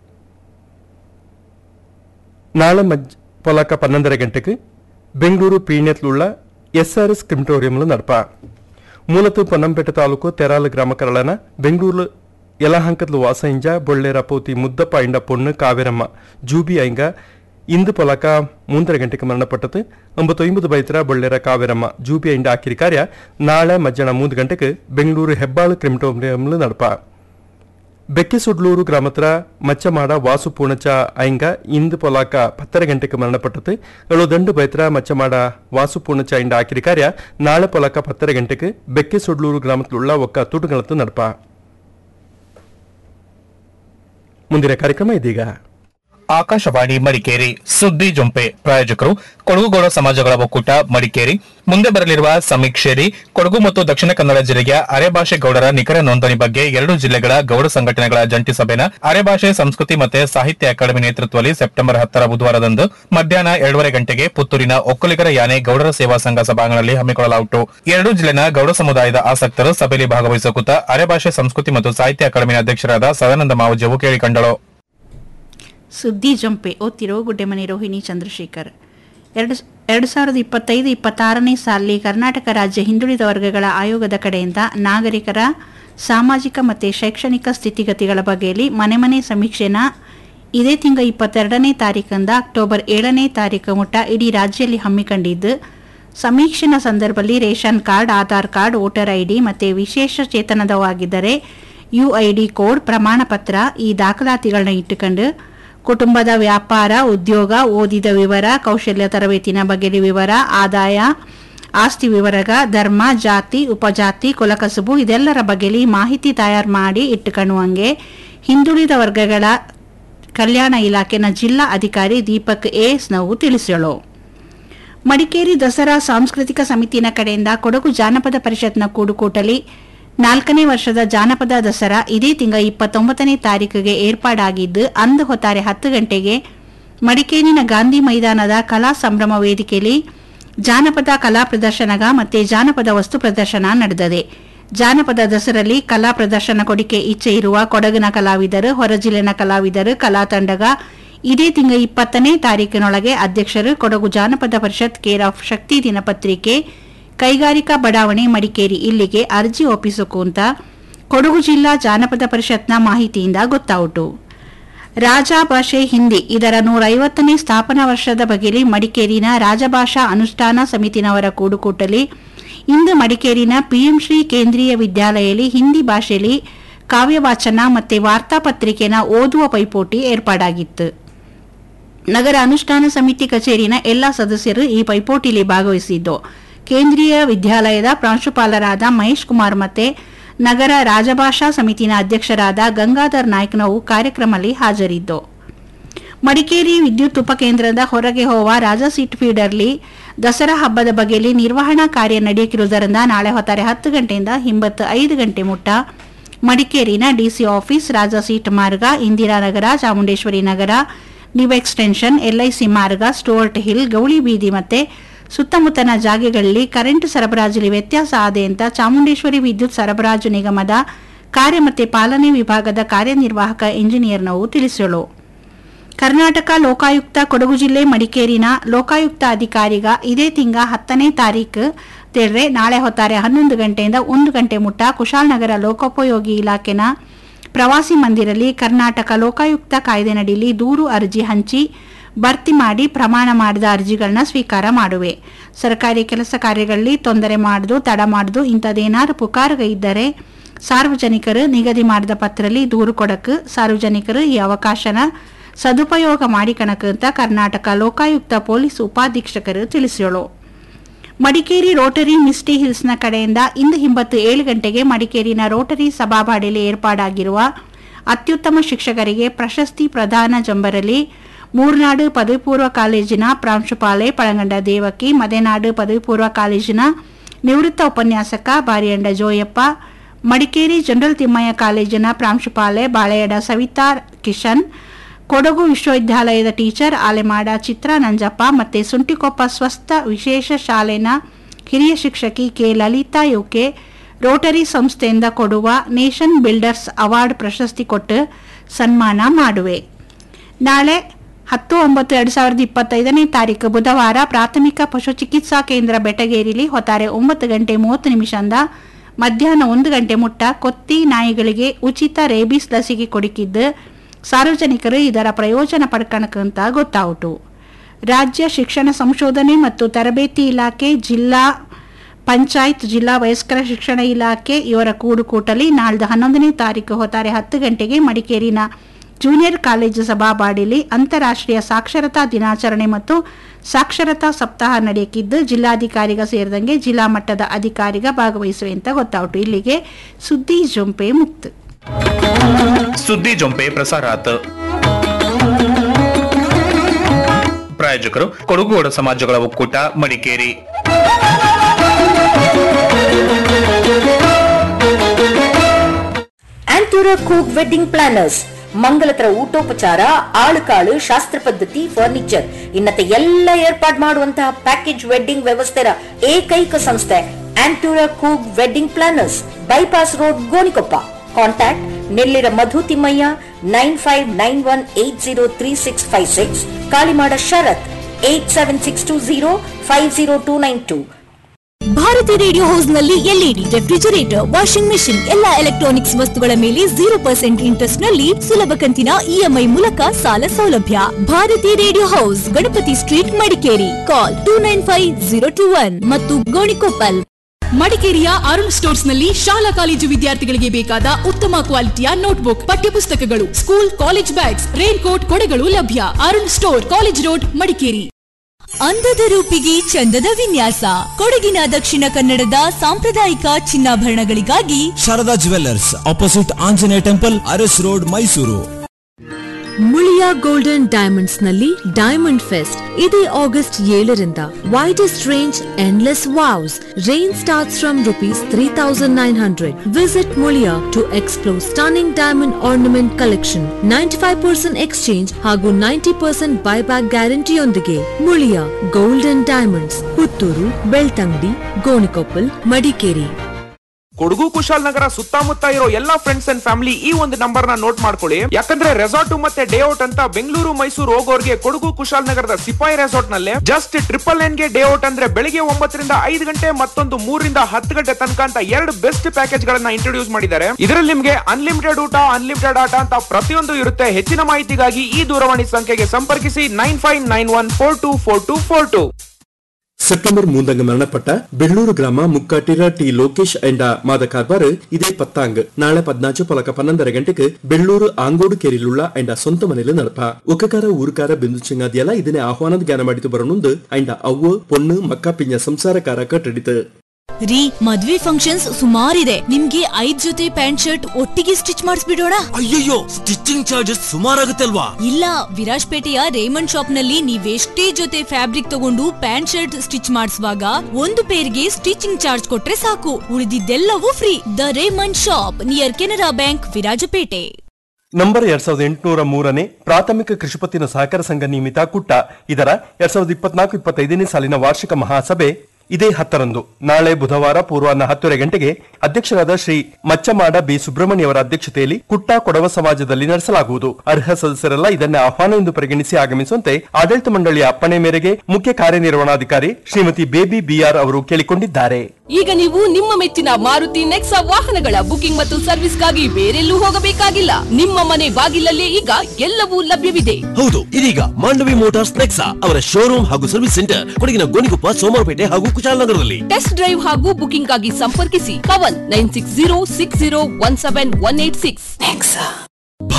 ನಾಳೆ ಮಜ್ పొలక పన్నెండర గంటకు బెంగళూరు పీణ్యత్లుள்ள ఎస్ఆర్ఎస్ క్రిమిటోరియంలో నడప ಮೂಲತು ಪೊನ್ನಂಪೇಟೆ ತಾಲೂಕು ತೆರಾಲ ಗ್ರಾಮ ಕರಳನ ಬೆಂಗಳೂರು ಯಲಹಂಕತ್ಲು ವಾಸೈಂಜ ಬೊಳ್ಳೇರ ಪೋತಿ ಮುದ್ದಪ್ಪ ಐಂಡ ಪೊಣ್ಣು ಕಾವೇರಮ್ಮ ಜೂಬಿ ಐಂಗ ಇಂದು ಪೊಲಕ ಮೂಂದರ ಗಂಟೆಗೆ ಮರಣಪಟ್ಟದು ಒಂಬತ್ತೊಂಬತ್ತು ಬೈತರ ಬೊಳ್ಳೇರ ಕಾವೇರಮ್ಮ ಜೂಬಿ ಐಂಡ ಆಕಿರಿ ಕಾರ್ಯ ನಾಳೆ ಮಧ್ಯಾಹ್ನ ಮೂರು ಗಂಟೆಗೆ ಬೆಂಗಳೂರು ಹೆಬ್ಬಾಳು ಕ್ರಿಮಿಟೋರಿಯಂಲು ನಡಪ ಬೆಕ್ಕಿಸುಡ್ಲೂರು ಗ್ರಾಮತ್ರ ಮಚ್ಚಮಾಡ ವಾಸು ಪೂರ್ಣಚ ಐಂಗ ಇಂದು ಪೊಲಾಕ ಪತ್ತರ ಗಂಟೆಗೆ ಮರಣಪಟ್ಟது ಎಳುದಂಡು ಬೈತ್ರ ಮಚ್ಚಮಾಡ ವಾಸು ಪೂರ್ಣಚ ಇಂಡ ಆಕಿರಿ ಕಾರ್ಯ ನಾಳೆ ಪೊಲಾಕ ಪತ್ತರ ಗಂಟೆಗೆ ಬೆಕ್ಕಿಸುಡ್ಲೂರು ಗ್ರಾಮത്തിലുള്ള ಒಕ್ಕ ತೂಟುಗಳತ್ತು ನಡಪ ಮುಂದಿನ ಕಾರ್ಯಕ್ರಮ ಇದೀಗ ಆಕಾಶವಾಣಿ ಮಡಿಕೇರಿ ಸುದ್ದಿ ಜೊಂಪೆ ಪ್ರಾಯೋಜಕರು ಕೊಡಗುಗೌಡ ಸಮಾಜಗಳ ಒಕ್ಕೂಟ ಮಡಿಕೇರಿ ಮುಂದೆ ಬರಲಿರುವ ಸಮೀಕ್ಷೆಯಲ್ಲಿ ಕೊಡಗು ಮತ್ತು ದಕ್ಷಿಣ ಕನ್ನಡ ಜಿಲ್ಲೆಯ ಅರೆಭಾಷೆ ಗೌಡರ ನಿಖರ ನೋಂದಣಿ ಬಗ್ಗೆ ಎರಡು ಜಿಲ್ಲೆಗಳ ಗೌಡ ಸಂಘಟನೆಗಳ ಜಂಟಿ ಸಭೆನ ಅರೆಭಾಷೆ ಸಂಸ್ಕೃತಿ ಮತ್ತು ಸಾಹಿತ್ಯ ಅಕಾಡೆಮಿ ನೇತೃತ್ವದಲ್ಲಿ ಸೆಪ್ಟೆಂಬರ್ ಹತ್ತರ ಬುಧವಾರದಂದು ಮಧ್ಯಾಹ್ನ ಎರಡೂವರೆ ಗಂಟೆಗೆ ಪುತ್ತೂರಿನ ಒಕ್ಕಲಿಗರ ಯಾನೆ ಗೌಡರ ಸೇವಾ ಸಂಘ ಸಭಾಂಗಣದಲ್ಲಿ ಹಮ್ಮಿಕೊಳ್ಳಲಾಯಿತು ಎರಡು ಜಿಲ್ಲೆನ ಗೌಡ ಸಮುದಾಯದ ಆಸಕ್ತರು ಸಭೆಯಲ್ಲಿ ಭಾಗವಹಿಸುವ ಕುರಿತ ಅರೆಭಾಷೆ ಸಂಸ್ಕೃತಿ ಮತ್ತು ಸಾಹಿತ್ಯ ಅಕಾಡೆಮಿ ಅಧ್ಯಕ್ಷರಾದ ಸದಾನಂದ ಮಾವುಜವು ಕೇಳಿಕೊಂಡಳು ಸುದ್ದಿ ಜಂಪೆ ಓದ್ತಿರೋ ಗುಡ್ಡೆಮನೆ ರೋಹಿಣಿ ಚಂದ್ರಶೇಖರ್ ಎರಡು ಎರಡು ಸಾವಿರದ ಇಪ್ಪತ್ತೈದು ಇಪ್ಪತ್ತಾರನೇ ಸಾಲಿ ಕರ್ನಾಟಕ ರಾಜ್ಯ ಹಿಂದುಳಿದ ವರ್ಗಗಳ ಆಯೋಗದ ಕಡೆಯಿಂದ ನಾಗರಿಕರ ಸಾಮಾಜಿಕ ಮತ್ತು ಶೈಕ್ಷಣಿಕ ಸ್ಥಿತಿಗತಿಗಳ ಬಗ್ಗೆಯಲ್ಲಿ ಮನೆ ಮನೆ ಸಮೀಕ್ಷೆನ ಇದೇ ತಿಂಗಳ ಇಪ್ಪತ್ತೆರಡನೇ ತಾರೀಕಿಂದ ಅಕ್ಟೋಬರ್ ಏಳನೇ ತಾರೀಕು ಮುಟ್ಟ ಇಡೀ ರಾಜ್ಯದಲ್ಲಿ ಹಮ್ಮಿಕೊಂಡಿದ್ದು ಸಮೀಕ್ಷೆನ ಸಂದರ್ಭದಲ್ಲಿ ration card Aadhaar card voter ID ಮತ್ತು ವಿಶೇಷ ಚೇತನದವಾಗಿದ್ದರೆ ಯುಐಡಿ ಕೋಡ್ ಪ್ರಮಾಣ ಪತ್ರ ಈ ದಾಖಲಾತಿಗಳನ್ನ ಇಟ್ಟುಕೊಂಡು ಕುಟುಂಬದ ವ್ಯಾಪಾರ ಉದ್ಯೋಗ ಓದಿದ ವಿವರ ಕೌಶಲ್ಯ ತರಬೇತಿನ ಬಗೆಯ ವಿವರ ಆದಾಯ ಆಸ್ತಿ ವಿವರಗ ಧರ್ಮ ಜಾತಿ ಉಪಜಾತಿ ಕುಲಕಸುಬು ಇದೆಲ್ಲರ ಬಗೆಯಲ್ಲಿ ಮಾಹಿತಿ ತಯಾರು ಮಾಡಿ ಇಟ್ಟುಕೊಳ್ಳುವಂಗೆ ಹಿಂದುಳಿದ ವರ್ಗಗಳ ಕಲ್ಯಾಣ ಇಲಾಖೆನ ಜಿಲ್ಲಾ ಅಧಿಕಾರಿ ದೀಪಕ್ ಎಸ್ ನಾವು ತಿಳಿಸಳು ಮಡಿಕೇರಿ ದಸರಾ ಸಾಂಸ್ಕೃತಿಕ ಸಮಿತಿನ ಕಡೆಯಿಂದ ಕೊಡಗು ಜಾನಪದ ಪರಿಷತ್ನ ಕೂಡುಕೂಟಲಿ ನಾಲ್ಕನೇ ವರ್ಷದ ಜಾನಪದ ದಸರಾ ಇದೇ ತಿಂಗಳ ಇಪ್ಪತ್ತೊಂಬತ್ತನೇ ತಾರೀಕಿಗೆ ಏರ್ಪಾಡಾಗಿದ್ದು ಅಂದು ಹೊತ್ತಾರೆ ಹತ್ತು ಗಂಟೆಗೆ ಮಡಿಕೇರಿನ ಗಾಂಧಿ ಮೈದಾನದ ಕಲಾ ಸಂಭ್ರಮ ವೇದಿಕೆಯಲ್ಲಿ ಜಾನಪದ ಕಲಾ ಪ್ರದರ್ಶನಗ ಮತ್ತೆ ಜಾನಪದ ವಸ್ತು ಪ್ರದರ್ಶನ ನಡೆದಿದೆ ಜಾನಪದ ದಸರಲ್ಲಿ ಕಲಾ ಪ್ರದರ್ಶನ ಕೊಡಿಕೆ ಇಚ್ಛೆ ಇರುವ ಕೊಡಗಿನ ಕಲಾವಿದರು ಹೊರ ಜಿಲ್ಲೆನ ಕಲಾವಿದರು ಕಲಾ ತಂಡಗ ಇದೇ ತಿಂಗಳ ಇಪ್ಪತ್ತನೇ ತಾರೀಕಿನೊಳಗೆ ಅಧ್ಯಕ್ಷರು ಕೊಡಗು ಜಾನಪದ ಪರಿಷತ್ ಕೇರ್ ಆಫ್ ಶಕ್ತಿ ದಿನಪತ್ರಿಕೆ ಕೈಗಾರಿಕಾ ಬಡಾವಣೆ ಮಡಿಕೇರಿ ಇಲ್ಲಿಗೆ ಅರ್ಜಿ ಒಪ್ಪಿಸಕು ಅಂತ ಕೊಡಗು ಜಿಲ್ಲಾ ಜಾನಪದ ಪರಿಷತ್ನ ಮಾಹಿತಿಯಿಂದ ಗೊತ್ತಾಯಿತು ರಾಜಭಾಷೆ ಹಿಂದಿ ಇದರ ನೂರೈವತ್ತನೇ ಸ್ಥಾಪನಾ ವರ್ಷದ ಬಗೆಯಲ್ಲಿ ಮಡಿಕೇರಿನ ರಾಜಭಾಷಾ ಅನುಷ್ಠಾನ ಸಮಿತಿನವರ ಕೂಡುಕೂಟಲಿ ಇಂದು ಮಡಿಕೇರಿನ ಪಿಎಂ ಶ್ರೀ ಕೇಂದ್ರೀಯ ವಿದ್ಯಾಲಯದಲ್ಲಿ ಹಿಂದಿ ಭಾಷೆಯಲ್ಲಿ ಕಾವ್ಯವಾಚನ ಮತ್ತು ವಾರ್ತಾಪತ್ರಿಕೆನ ಓದುವ ಪೈಪೋಟಿ ಏರ್ಪಾಡಾಗಿತ್ತು ನಗರ ಅನುಷ್ಠಾನ ಸಮಿತಿ ಕಚೇರಿನ ಎಲ್ಲ ಸದಸ್ಯರು ಈ ಪೈಪೋಟಿಲಿ ಭಾಗವಹಿಸಿದ್ದು ಕೇಂದ್ರೀಯ ವಿದ್ಯಾಲಯದ ಪ್ರಾಂಶುಪಾಲರಾದ ಮಹೇಶ್ ಕುಮಾರ್ ಮತ್ತೆ ನಗರ ರಾಜಭಾಷಾ ಸಮಿತಿನ ಅಧ್ಯಕ್ಷರಾದ ಗಂಗಾಧರ್ ನಾಯ್ಕನವು ಕಾರ್ಯಕ್ರಮದಲ್ಲಿ ಹಾಜರಿದ್ದು ಮಡಿಕೇರಿ ವಿದ್ಯುತ್ ಉಪಕೇಂದ್ರದ ಹೊರಗೆ ಹೋಗುವ ರಾಜ ಸೀಟ್ ಫೀಡರ್ಲಿ ದಸರಾ ಹಬ್ಬದ ಬಗೆಯಲ್ಲಿ ನಿರ್ವಹಣಾ ಕಾರ್ಯ ನಡೆಯುತ್ತಿರುವುದರಿಂದ ನಾಳೆ ಹೊತ್ತಾರೆ ಹತ್ತು ಗಂಟೆಯಿಂದ ಹಿಂಬತ್ತು ಐದು ಗಂಟೆ ಮುಟ್ಟ ಮಡಿಕೇರಿನ ಡಿಸಿ ಆಫೀಸ್ ರಾಜ ಸೀಟ್ ಮಾರ್ಗ Indiranagar Chamundeshwari Nagar new extension LIC ಮಾರ್ಗ ಸ್ಟುವರ್ಟ್ ಹಿಲ್ ಗೌಳಿ ಬೀದಿ ಮತ್ತೆ ಸುತ್ತಮುತ್ತನ ಜಾಗೆಗಳಲ್ಲಿ ಕರೆಂಟ್ ಸರಬರಾಜಲ್ಲಿ ವ್ಯತ್ಯಾಸ ಆದೆ ಅಂತ ಚಾಮುಂಡೇಶ್ವರಿ ವಿದ್ಯುತ್ ಸರಬರಾಜು ನಿಗಮದ ಕಾರ್ಯ ಮತ್ತು ಪಾಲನೆ ವಿಭಾಗದ ಕಾರ್ಯನಿರ್ವಾಹಕ ಇಂಜಿನಿಯರ್ನವು ತಿಳಿಸಲು ಕರ್ನಾಟಕ ಲೋಕಾಯುಕ್ತ ಕೊಡಗು ಜಿಲ್ಲೆ ಮಡಿಕೇರಿನ ಲೋಕಾಯುಕ್ತ ಅಧಿಕಾರಿಗ ಇದೇ ತಿಂಗ ಹತ್ತನೇ ತಾರೀಕು ತೆರೆ ನಾಳೆ ಹೊತ್ತಾರೆ ಹನ್ನೊಂದು ಗಂಟೆಯಿಂದ ಒಂದು ಗಂಟೆ ಮುಟ್ಟ ಕುಶಾಲನಗರ ಲೋಕೋಪಯೋಗಿ ಇಲಾಖೆನ ಪ್ರವಾಸಿ ಮಂದಿರಲ್ಲಿ ಕರ್ನಾಟಕ ಲೋಕಾಯುಕ್ತ ಕಾಯ್ದೆ ನಡಿಲಿ ದೂರು ಅರ್ಜಿ ಹಂಚಿ ಭರ್ತಿ ಮಾಡಿ ಪ್ರಮಾಣ ಮಾಡಿದ ಅರ್ಜಿಗಳನ್ನ ಸ್ವೀಕಾರ ಮಾಡುವೆ ಸರ್ಕಾರಿ ಕೆಲಸ ಕಾರ್ಯಗಳಲ್ಲಿ ತೊಂದರೆ ಮಾಡುದು ತಡ ಮಾಡುದು ಇಂಥದ್ದೇನಾರು ಪುಕಾರುಗ ಇದ್ದರೆ ಸಾರ್ವಜನಿಕರು ನಿಗದಿ ಮಾಡಿದ ಪತ್ರದಲ್ಲಿ ದೂರು ಕೊಡಕ್ಕೆ ಸಾರ್ವಜನಿಕರು ಈ ಅವಕಾಶನ ಸದುಪಯೋಗ ಮಾಡಿಕಣಕ ಅಂತ ಕರ್ನಾಟಕ ಲೋಕಾಯುಕ್ತ ಪೊಲೀಸ್ ಉಪಾಧೀಕ್ಷಕರು ತಿಳಿಸಿಳು ಮಡಿಕೇರಿ ರೋಟರಿ ಮಿಸ್ಟಿ ಹಿಲ್ಸ್ನ ಕಡೆಯಿಂದ ಇಂದು ಹಿಂಬತ್ತು ಏಳು ಗಂಟೆಗೆ ಮಡಿಕೇರಿನ ರೋಟರಿ ಸಭಾಬಾಡಿಲಿ ಏರ್ಪಾಡಾಗಿರುವ ಅತ್ಯುತ್ತಮ ಶಿಕ್ಷಕರಿಗೆ ಪ್ರಶಸ್ತಿ ಪ್ರದಾನ ಜಂಬರಲಿ ಮೂರ್ನಾಡು ಪದವಿ ಪೂರ್ವ ಕಾಲೇಜಿನ ಪ್ರಾಂಶುಪಾಲೆ ಪಳಂಗಂಡ ದೇವಕಿ ಮದೆನಾಡು ಪದವಿ ಪೂರ್ವ ಕಾಲೇಜಿನ ನಿವೃತ್ತ ಉಪನ್ಯಾಸಕ ಬಾರಿಯಂಡ ಜೋಯಪ್ಪ ಮಡಿಕೇರಿ ಜನರಲ್ ತಿಮ್ಮಯ್ಯ ಕಾಲೇಜಿನ ಪ್ರಾಂಶುಪಾಲೆ ಬಾಳೆಯಡ ಸವಿತಾ ಕಿಶನ್ ಕೊಡಗು ವಿಶ್ವವಿದ್ಯಾಲಯದ ಟೀಚರ್ ಆಲೆಮಾಡ ಚಿತ್ರ ನಂಜಪ್ಪ ಮತ್ತು ಸುಂಟಿಕೊಪ್ಪ ಸ್ವಸ್ಥ ವಿಶೇಷ ಶಾಲೆನ ಹಿರಿಯ ಶಿಕ್ಷಕಿ ಕೆ ಲಲಿತಾ ಯುಕೆ ರೋಟರಿ ಸಂಸ್ಥೆಯಿಂದ ಕೊಡುವ ನೇಷನ್ ಬಿಲ್ಡರ್ಸ್ ಅವಾರ್ಡ್ ಪ್ರಶಸ್ತಿ ಕೊಟ್ಟು ಸನ್ಮಾನ ಮಾಡುವೆ ನಾಳೆ ಹತ್ತು ಒಂಬತ್ತು ಎರಡು ಸಾವಿರದ ಇಪ್ಪತ್ತೈದನೇ ತಾರೀಕು ಬುಧವಾರ ಪ್ರಾಥಮಿಕ ಪಶು ಚಿಕಿತ್ಸಾ ಕೇಂದ್ರ ಬೆಟಗೇರಿಲಿ ಹೊತ್ತಾರೆ ಒಂಬತ್ತು ಗಂಟೆ ಮೂವತ್ತು ನಿಮಿಷದಿಂದ ಮಧ್ಯಾಹ್ನ ಒಂದು ಗಂಟೆ ಮುಟ್ಟ ಕೊತ್ತಿ ನಾಯಿಗಳಿಗೆ ಉಚಿತ ರೇಬಿಸ್ ಲಸಿಕೆ ಕೊಡಿಕಿದ್ದು ಸಾರ್ವಜನಿಕರು ಇದರ ಪ್ರಯೋಜನ ಪಡ್ಕಣಕ್ಕಂತ ಗೊತ್ತಾಯಿತು ರಾಜ್ಯ ಶಿಕ್ಷಣ ಸಂಶೋಧನೆ ಮತ್ತು ತರಬೇತಿ ಇಲಾಖೆ ಜಿಲ್ಲಾ ಪಂಚಾಯತ್ ಜಿಲ್ಲಾ ವಯಸ್ಕರ ಶಿಕ್ಷಣ ಇಲಾಖೆ ಇವರ ಕೂಡುಕೂಟಲಿ ನಾಳ್ದು ಹನ್ನೊಂದನೇ ತಾರೀಕು ಹೊತ್ತಾರೆ ಹತ್ತು ಗಂಟೆಗೆ ಮಡಿಕೇರಿನ ಜೂನಿಯರ್ ಕಾಲೇಜು ಸಭಾಬಾಡಿಲಿ ಅಂತಾರಾಷ್ಟ್ರೀಯ ಸಾಕ್ಷರತಾ ದಿನಾಚರಣೆ ಮತ್ತು ಸಾಕ್ಷರತಾ ಸಪ್ತಾಹ ನಡೆಯಕ್ಕಿದ್ದು ಜಿಲ್ಲಾಧಿಕಾರಿಗ ಸೇರಿದಂಗೆ ಜಿಲ್ಲಾ ಮಟ್ಟದ ಅಧಿಕಾರಿಗ ಭಾಗವಹಿಸುವೆ ಅಂತ ಗೊತ್ತಾಯಿತು ಇಲ್ಲಿಗೆ ಸುದ್ದಿ ಜೊಂಪೆ ಮುಕ್ತು ಸುದ್ದಿ ಜೊಂಪೆ ಪ್ರಸಾರ ಆತು ಪ್ರಾಯೋಜಕರು ಕೊಡಗುಗೌಡ ಸಮಾಜಗಳ ಒಕ್ಕೂಟ ಮಡಿಕೇರಿ ಆಂಟೂರ ಕೂಕ್ ವೆಡ್ಡಿಂಗ್ ಪ್ಲಾನರ್ಸ್ ಮಂಗಲತರ ಊಟೋಪಚಾರ ಆಳುಕಾಳು ಶಾಸ್ತ್ರ ಪದ್ಧತಿ ಫರ್ನಿಚರ್ ಇನ್ನತೆ ಎಲ್ಲ ಏರ್ಪಾಡು ಮಾಡುವಂತಹ ಪ್ಯಾಕೇಜ್ ವೆಡ್ಡಿಂಗ್ ವ್ಯವಸ್ಥೆಯ ಏಕೈಕ ಸಂಸ್ಥೆ ಆಂಟೂರ ಕೂಗ್ wedding planners bypass road Gonikoppa contact Nellira Madhu Thimmaiah nine five nine one eight zero three six five six Kalimada Sharath eight seven six two zero five zero two nine two Bharathi radio house ನಲ್ಲಿ ಎಲ್ಇಡಿ ರೆಫ್ರಿಜರೇಟರ್ ವಾಷಿಂಗ್ ಮೆಷಿನ್ ಎಲ್ಲಾ ಎಲೆಕ್ಟ್ರಾನಿಕ್ಸ್ ವಸ್ತುಗಳ ಮೇಲೆ ಜೀರೋ ಪರ್ಸೆಂಟ್ ಇಂಟ್ರೆಸ್ಟ್ ನಲ್ಲಿ ಸುಲಭ ಕಂತಿನ ಇಎಂಐ ಮೂಲಕ ಸಾಲ ಸೌಲಭ್ಯ Bharathi radio house Ganapathi street Madikeri call two nine five zero two one ಮತ್ತು ಗೋಣಿಕೊಪ್ಪಲ್ ಮಡಿಕೇರಿಯ ಅರುಣ್ ಸ್ಟೋರ್ಸ್ ನಲ್ಲಿ ಶಾಲಾ ಕಾಲೇಜು ವಿದ್ಯಾರ್ಥಿಗಳಿಗೆ ಬೇಕಾದ ಉತ್ತಮ ಕ್ವಾಲಿಟಿಯ ನೋಟ್ಬುಕ್ ಪಠ್ಯಪುಸ್ತಕಗಳು school college bags rain coat ಕೊಡೆಗಳು ಲಭ್ಯ Arun store college road Madikeri ಅಂದದ ರೂಪಿಗೆ ಚಂದದ ವಿನ್ಯಾಸ ಕೊಡಗಿನ ದಕ್ಷಿಣ ಕನ್ನಡದ ಸಾಂಪ್ರದಾಯಿಕ ಚಿನ್ನಾಭರಣಗಳಿಗಾಗಿ Sharada jewellers opposite Anjaneya temple Aras road Mysuru Muliya golden diamonds ನಲ್ಲಿ ಡೈಮಂಡ್ ಫೆಸ್ಟ್ ಇದೇ ಆಗಸ್ಟ್ ಏಳರಿಂದ widest range endless wows range starts from rupees three thousand nine hundred visit Muliya to explore stunning diamond ornament collection ninety five percent exchange ಹಾಗೂ ನೈಂಟಿ ಪರ್ಸೆಂಟ್ ಬೈಬ್ಯಾಕ್ ಗ್ಯಾರಂಟಿಯೊಂದಿಗೆ ಮುಳಿಯಾ ಗೋಲ್ಡನ್ ಡೈಮಂಡ್ಸ್ ಪುತ್ತೂರು ಬೆಳ್ತಂಗಡಿ ಗೋಣಿಕೊಪ್ಪಲ್ ಮಡಿಕೇರಿ ಕೊಡಗು ಕುಶಾಲನಗರ ಸುತ್ತಮುತ್ತ ಇರೋ ಎಲ್ಲಾ ಫ್ರೆಂಡ್ಸ್ ಅಂಡ್ ಫ್ಯಾಮಿಲಿ ಈ ಒಂದು ನಂಬರ್ ನ ನೋಟ್ ಮಾಡ್ಕೊಳ್ಳಿ ಯಾಕಂದ್ರೆ ರೆಸಾರ್ಟ್ ಮತ್ತೆ ಡೇ ಔಟ್ ಅಂತ ಬೆಂಗಳೂರು ಮೈಸೂರು ಹೋಗೋರ್ಗೆ ಕೊಡಗು ಕುಶಾಲನಗರದ ಸಿಪಾಯಿ ರೆಸಾರ್ಟ್ ನಲ್ಲಿ ಜಸ್ಟ್ ಟ್ರಿಪಲ್ ನೈನ್ ಗೆ ಡೇ ಔಟ್ ಅಂದ್ರೆ ಬೆಳಿಗ್ಗೆ ಒಂಬತ್ತರಿಂದ ಐದು ಗಂಟೆ ಮತ್ತೊಂದು ಮೂರರಿಂದ ಹತ್ತು ಗಂಟೆ ತನಕ ಅಂತ ಎರಡು ಬೆಸ್ಟ್ ಪ್ಯಾಕೇಜ್ ಗಳನ್ನ ಇಂಟ್ರೊಡ್ಯೂಸ್ ಮಾಡಿದ್ದಾರೆ ಇದರಲ್ಲಿ ನಿಮ್ಗೆ ಅನ್ಲಿಮಿಟೆಡ್ ಊಟ ಅನ್ಲಿಮಿಟೆಡ್ ಆಟ ಅಂತ ಪ್ರತಿಯೊಂದು ಇರುತ್ತೆ ಹೆಚ್ಚಿನ ಮಾಹಿತಿಗಾಗಿ ಈ ದೂರವಾಣಿ ಸಂಖ್ಯೆಗೆ ಸಂಪರ್ಕಿಸಿ nine five nine one four two four two four two September ಮೂಂದಂಗ ಮರಣಪಟ್ಟ ಬೆಳ್ಳೂರು ಗ್ರಾಮ ಮುಕ್ಕಾಟಿರ ಟಿ ಲೋಕೇಶ್ ಎಂಡ ಮಾದ ಕಾರ್ಬಾರ್ ಇದೇ ಪತ್ತಾಂಗ್ ನಾಳೆ ಪದ್ನಾಚು ಪೊಲಕ ಪನ್ನೊಂದರ ಗಂಟೆಗೆ ಬೆಳ್ಳೂರು ಆಂಗೋಡು ಕೆರಿಲುಳ್ಳ ಎಂಡ ಸೊಂತ ಮನೇಲಿ ನಡಪ ಒಕ್ಕಕಾರ ಊರುಕಾರ ಬಿಂದು ಚಿಂಗಾದಿಯಲ್ಲ ಇದನ್ನೇ ಆಹ್ವಾನದ ಜ್ಞಾನ ಮಾಡಿತು ಬರೋಣುಂದು ಎಂಡ ಅವ್ವ ಪೊಣ್ಣು ಮಕ್ಕ ಪಿಂಜ ಸಂಸಾರಕಾರ ಕಟ್ಟಡಿತು ರೀ ಮದ್ವೆ ಫಂಕ್ಷನ್ಸ್ ಸುಮಾರಿದೆ ನಿಮ್ಗೆ ಐದ್ ಜೊತೆ ಪ್ಯಾಂಟ್ ಶರ್ಟ್ ಒಟ್ಟಿಗೆ ಸ್ಟಿಚ್ ಮಾಡಿಸ್ಬಿಡೋಣ ಅಯ್ಯಯ್ಯೋ ಸ್ಟಿಚಿಂಗ್ ಚಾರ್ಜಸ್ ಸುಮಾರಾಗುತ್ತೆ ಅಲ್ವಾ ಇಲ್ಲ ವಿರಾಜ್ಪೇಟೆಯ ರೇಮಂಡ್ ಶಾಪ್ ನಲ್ಲಿ ನೀವೆಷ್ಟೇ ಜೊತೆ ಫ್ಯಾಬ್ರಿಕ್ ತಗೊಂಡು ಪ್ಯಾಂಟ್ ಶರ್ಟ್ ಸ್ಟಿಚ್ ಮಾಡಿಸುವಾಗ ಒಂದು ಪೇರ್ಗೆ ಸ್ಟಿಚಿಂಗ್ ಚಾರ್ಜ್ ಕೊಟ್ರೆ ಸಾಕು ಉಳಿದಿದ್ದೆಲ್ಲವೂ free the Raymond shop near Canara bank Virajpet number ಎರಡ್ ಸಾವಿರದ ಎಂಟುನೂರ ಮೂರನೇ ಪ್ರಾಥಮಿಕ ಕೃಷಿಪತ್ತಿನ ಸಹಕಾರ ಸಂಘ ನಿಯಮಿತ ಕುಟ್ಟ ಇದರ ಎರಡ್ ಸಾವಿರದ ಇಪ್ಪತ್ನಾಲ್ಕು ಇಪ್ಪತ್ತೈದನೇ ಸಾಲಿನ ವಾರ್ಷಿಕ ಮಹಾಸಭೆ ಇದೇ ಹತ್ತರಂದು ನಾಳೆ ಬುಧವಾರ ಪೂರ್ವಾಹ್ನ ಹತ್ತುವರೆ ಗಂಟೆಗೆ ಅಧ್ಯಕ್ಷರಾದ ಶ್ರೀ ಮಚ್ಚಮಾಡ ಬಿ ಸುಬ್ರಹ್ಮಣ್ಯ ಅವರ ಅಧ್ಯಕ್ಷತೆಯಲ್ಲಿ ಕುಟ್ಟ ಕೊಡವ ಸಮಾಜದಲ್ಲಿ ನಡೆಸಲಾಗುವುದು ಅರ್ಹ ಸದಸ್ಯರೆಲ್ಲ ಇದನ್ನೇ ಆಹ್ವಾನ ಎಂದು ಪರಿಗಣಿಸಿ ಆಗಮಿಸುವಂತೆ ಆಡಳಿತ ಮಂಡಳಿಯ ಅಪ್ಪಣೆ ಮೇರೆಗೆ ಮುಖ್ಯ ಕಾರ್ಯನಿರ್ವಹಣಾಧಿಕಾರಿ ಶ್ರೀಮತಿ ಬೇಬಿ ಬಿಆರ್ ಅವರು ಕೇಳಿಕೊಂಡಿದ್ದಾರೆ ಈಗ ನೀವು ನಿಮ್ಮ ಮೆಚ್ಚಿನ ಮಾರುತಿ ನೆಕ್ಸಾ ವಾಹನಗಳ ಬುಕಿಂಗ್ ಮತ್ತು ಸರ್ವಿಸ್ಗಾಗಿ ಬೇರೆಲ್ಲೂ ಹೋಗಬೇಕಾಗಿಲ್ಲ ನಿಮ್ಮ ಮನೆ ಬಾಗಿಲಲ್ಲೇ ಈಗ ಎಲ್ಲವೂ ಲಭ್ಯವಿದೆ ಹೌದು ಇದೀಗ ಮಾಂಡವಿ ಮೋಟಾರ್ಸ್ ನೆಕ್ಸಾ ಅವರ ಶೋರೂಮ್ ಹಾಗೂ ಸರ್ವಿಸ್ ಸೆಂಟರ್ ಕೊಡಗಿನ ಗೋಣಿಕೊಪ್ಪ ಸೋಮವಾರಪೇಟೆ ಹಾಗೂ ಕುಶಾಲನಗರದಲ್ಲಿ ಟೆಸ್ಟ್ ಡ್ರೈವ್ ಹಾಗೂ ಬುಕಿಂಗ್ ಆಗಿ ಸಂಪರ್ಕಿಸಿ Pavan nine six zero six zero one seven one eight six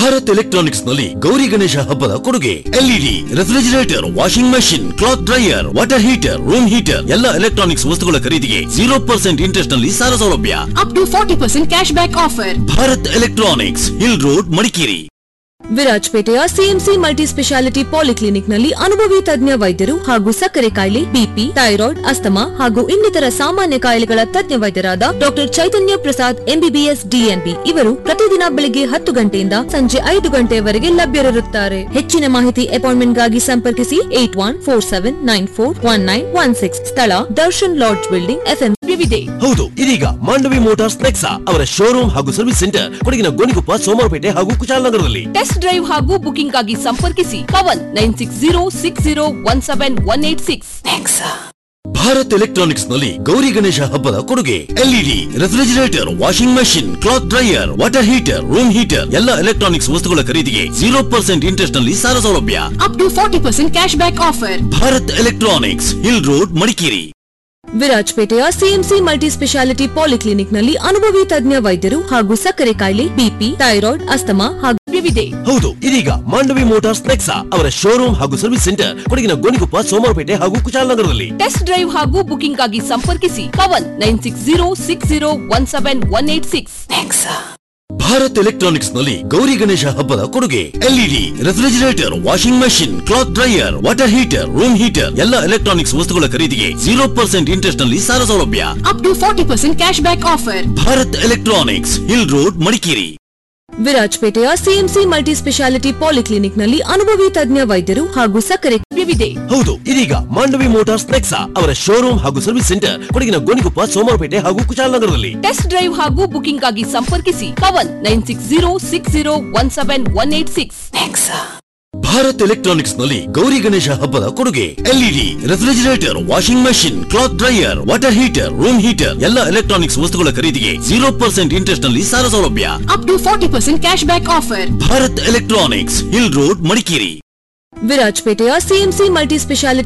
Bharat electronics ನಲ್ಲಿ ಗೌರಿ ಗಣೇಶ ಹಬ್ಬದ ಕೊಡುಗೆ LED refrigerator washing machine cloth dryer water heater room heater ಎಲ್ಲ ಎಲೆಕ್ಟ್ರಾನಿಕ್ಸ್ ವಸ್ತುಗಳ ಖರೀದಿಗೆ ಜೀರೋ ಪರ್ಸೆಂಟ್ ಇಂಟ್ರೆಸ್ಟ್ ನಲ್ಲಿ ಸಾಲ ಸೌಲಭ್ಯ up to forty percent cash back offer Bharat electronics hill road Madikeri ವಿರಾಜ್ಪೇಟೆಯ ಸಿಎಂಸಿ ಮಲ್ಟಿ ಸ್ಪೆಷಾಲಿಟಿ ಪಾಲಿಕ್ಲಿನಿಕ್ನಲ್ಲಿ ಅನುಭವಿ ತಜ್ಞ ವೈದ್ಯರು ಹಾಗೂ ಸಕ್ಕರೆ ಕಾಯಿಲೆ ಬಿಪಿ ಥೈರಾಯ್ಡ್ ಅಸ್ತಮಾ ಹಾಗೂ ಇನ್ನಿತರ ಸಾಮಾನ್ಯ ಕಾಯಿಲೆಗಳ ತಜ್ಞ ವೈದ್ಯರಾದ doctor Chaitanya Prasad MBBS DNB ಇವರು ಪ್ರತಿದಿನ ಬೆಳಿಗ್ಗೆ ಹತ್ತು ಗಂಟೆಯಿಂದ ಸಂಜೆ ಐದು ಗಂಟೆಯವರೆಗೆ ಲಭ್ಯರಿರುತ್ತಾರೆ ಹೆಚ್ಚಿನ ಮಾಹಿತಿ ಅಪಾಯಿಂಟ್ಮೆಂಟ್ಗಾಗಿ ಸಂಪರ್ಕಿಸಿ eight one four seven nine four one nine one six ಸ್ಥಳ ದರ್ಶನ್ ಲಾಡ್ಜ್ ಬಿಲ್ಡಿಂಗ್ ಎಫ್ಎಂ ವಿವಿದೆ ಹೌದು ಇದೀಗ ಮಾಂಡವಿ ಮೋಟಾರ್ಸ್ ನೆಕ್ಸಾ ಅವರ ಶೋರೂಮ್ ಹಾಗೂ ಸರ್ವಿಸ್ ಸೆಂಟರ್ ಕೊಡಗಿನ ಗೋಣಿಕೊಪ್ಪ ಸೋಮವಾರಪೇಟೆ ಹಾಗೂ ಕುಶಾಲನಗರದಲ್ಲಿ ಟೆಸ್ಟ್ ಡ್ರೈವ್ ಹಾಗೂ ಬುಕಿಂಗ್ ಆಗಿ ಸಂಪರ್ಕಿಸಿ Pavan nine six zero six zero one seven one eight six Bharat electronics ನಲ್ಲಿ ಗೌರಿ ಗಣೇಶ ಹಬ್ಬದ ಕೊಡುಗೆ LED refrigerator washing machine cloth dryer water heater room heater ಎಲ್ಲ ಎಲೆಕ್ಟ್ರಾನಿಕ್ಸ್ ವಸ್ತುಗಳ ಖರೀದಿಗೆ ಜೀರೋ ಪರ್ಸೆಂಟ್ ಇಂಟ್ರೆಸ್ಟ್ ನಲ್ಲಿ ಸಾಲ ಸೌಲಭ್ಯ up to forty percent cash back offer Bharat electronics hill road Madikeri ವಿರಾಜ್ಪೇಟೆಯ ಸಿಎಂಸಿ ಮಲ್ಟಿ ಸ್ಪೆಷಾಲಿಟಿ ಪಾಲಿಕ್ಲಿನಿಕ್ನಲ್ಲಿ ಅನುಭವಿ ತಜ್ಞ ವೈದ್ಯರು ಹಾಗೂ ಸಕ್ಕರೆ ಕಾಯಿಲೆ ಬಿಪಿ ಥೈರಾಯ್ಡ್ ಅಸ್ತಮಾ ಹಾಗೂ ವಿವಿದೆ ಹೌದು ಇದೀಗ ಮಾಂಡವಿ ಮೋಟಾರ್ಸ್ ನೆಕ್ಸಾ ಅವರ ಶೋರೂಮ್ ಹಾಗೂ ಸರ್ವಿಸ್ ಸೆಂಟರ್ ಕೊಡಗಿನ ಗೋಣಿಕೊಪ್ಪ ಸೋಮವಾರಪೇಟೆ ಹಾಗೂ ಕುಶಾಲನಗರದಲ್ಲಿ ಟೆಸ್ಟ್ ಡ್ರೈವ್ ಹಾಗೂ ಬುಕಿಂಗ್ ಆಗಿ ಸಂಪರ್ಕಿಸಿ Pavan nine six zero six zero one seven one eight six Bharat electronics ನಲ್ಲಿ ಗೌರಿ ಗಣೇಶ ಹಬ್ಬದ ಕೊಡುಗೆ LED refrigerator washing machine cloth dryer water heater room heater ಎಲ್ಲ ಎಲೆಕ್ಟ್ರಾನಿಕ್ಸ್ ವಸ್ತುಗಳ ಖರೀದಿಗೆ ಜೀರೋ ಪರ್ಸೆಂಟ್ ಇಂಟ್ರೆಸ್ಟ್ ನಲ್ಲಿ ಸಾಲ ಸೌಲಭ್ಯ up to forty percent cash back offer Bharat electronics hill road Madikeri ವಿರಾಜ್ಪೇಟೆಯ ಸಿಎಂಸಿ ಮಲ್ಟಿ ಸ್ಪೆಷಾಲಿಟಿ ಪಾಲಿಕ್ಲಿನಿಕ್ನಲ್ಲಿ ಅನುಭವಿ ತಜ್ಞ ವೈದ್ಯರು ಹಾಗೂ ಸಕ್ಕರೆ ವಿವಿದೆ ಹೌದು ಇದೀಗ ಮಾಂಡವಿ ಮೋಟಾರ್ಸ್ ನೆಕ್ಸಾ ಅವರ ಶೋರೂಮ್ ಹಾಗೂ ಸರ್ವಿಸ್ ಸೆಂಟರ್ ಕೊಡಗಿನ ಗೋಣಿಕೊಪ್ಪ ಸೋಮವಾರಪೇಟೆ ಹಾಗೂ ಕುಶಾಲನಗರದಲ್ಲಿ ಟೆಸ್ಟ್ ಡ್ರೈವ್ ಹಾಗೂ ಬುಕಿಂಗ್ ಆಗಿ ಸಂಪರ್ಕಿಸಿ Pavan nine six zero six zero one seven one eight six Bharat electronics ನಲ್ಲಿ ಗೌರಿ ಗಣೇಶ ಹಬ್ಬದ ಕೊಡುಗೆ LED refrigerator washing machine cloth dryer water heater room heater ಎಲ್ಲ ಎಲೆಕ್ಟ್ರಾನಿಕ್ಸ್ ವಸ್ತುಗಳ ಖರೀದಿಗೆ ಜೀರೋ ಪರ್ಸೆಂಟ್ ಇಂಟ್ರೆಸ್ಟ್ ನಲ್ಲಿ ಸಾಲ ಸೌಲಭ್ಯ up to forty percent cash back offer Bharat electronics hill road Madikeri ವಿರಾಜ್ಪೇಟೆಯ ಸಿಎಂಸಿ ಮಲ್ಟಿ ಸ್ಪೆಷಾಲಿಟಿ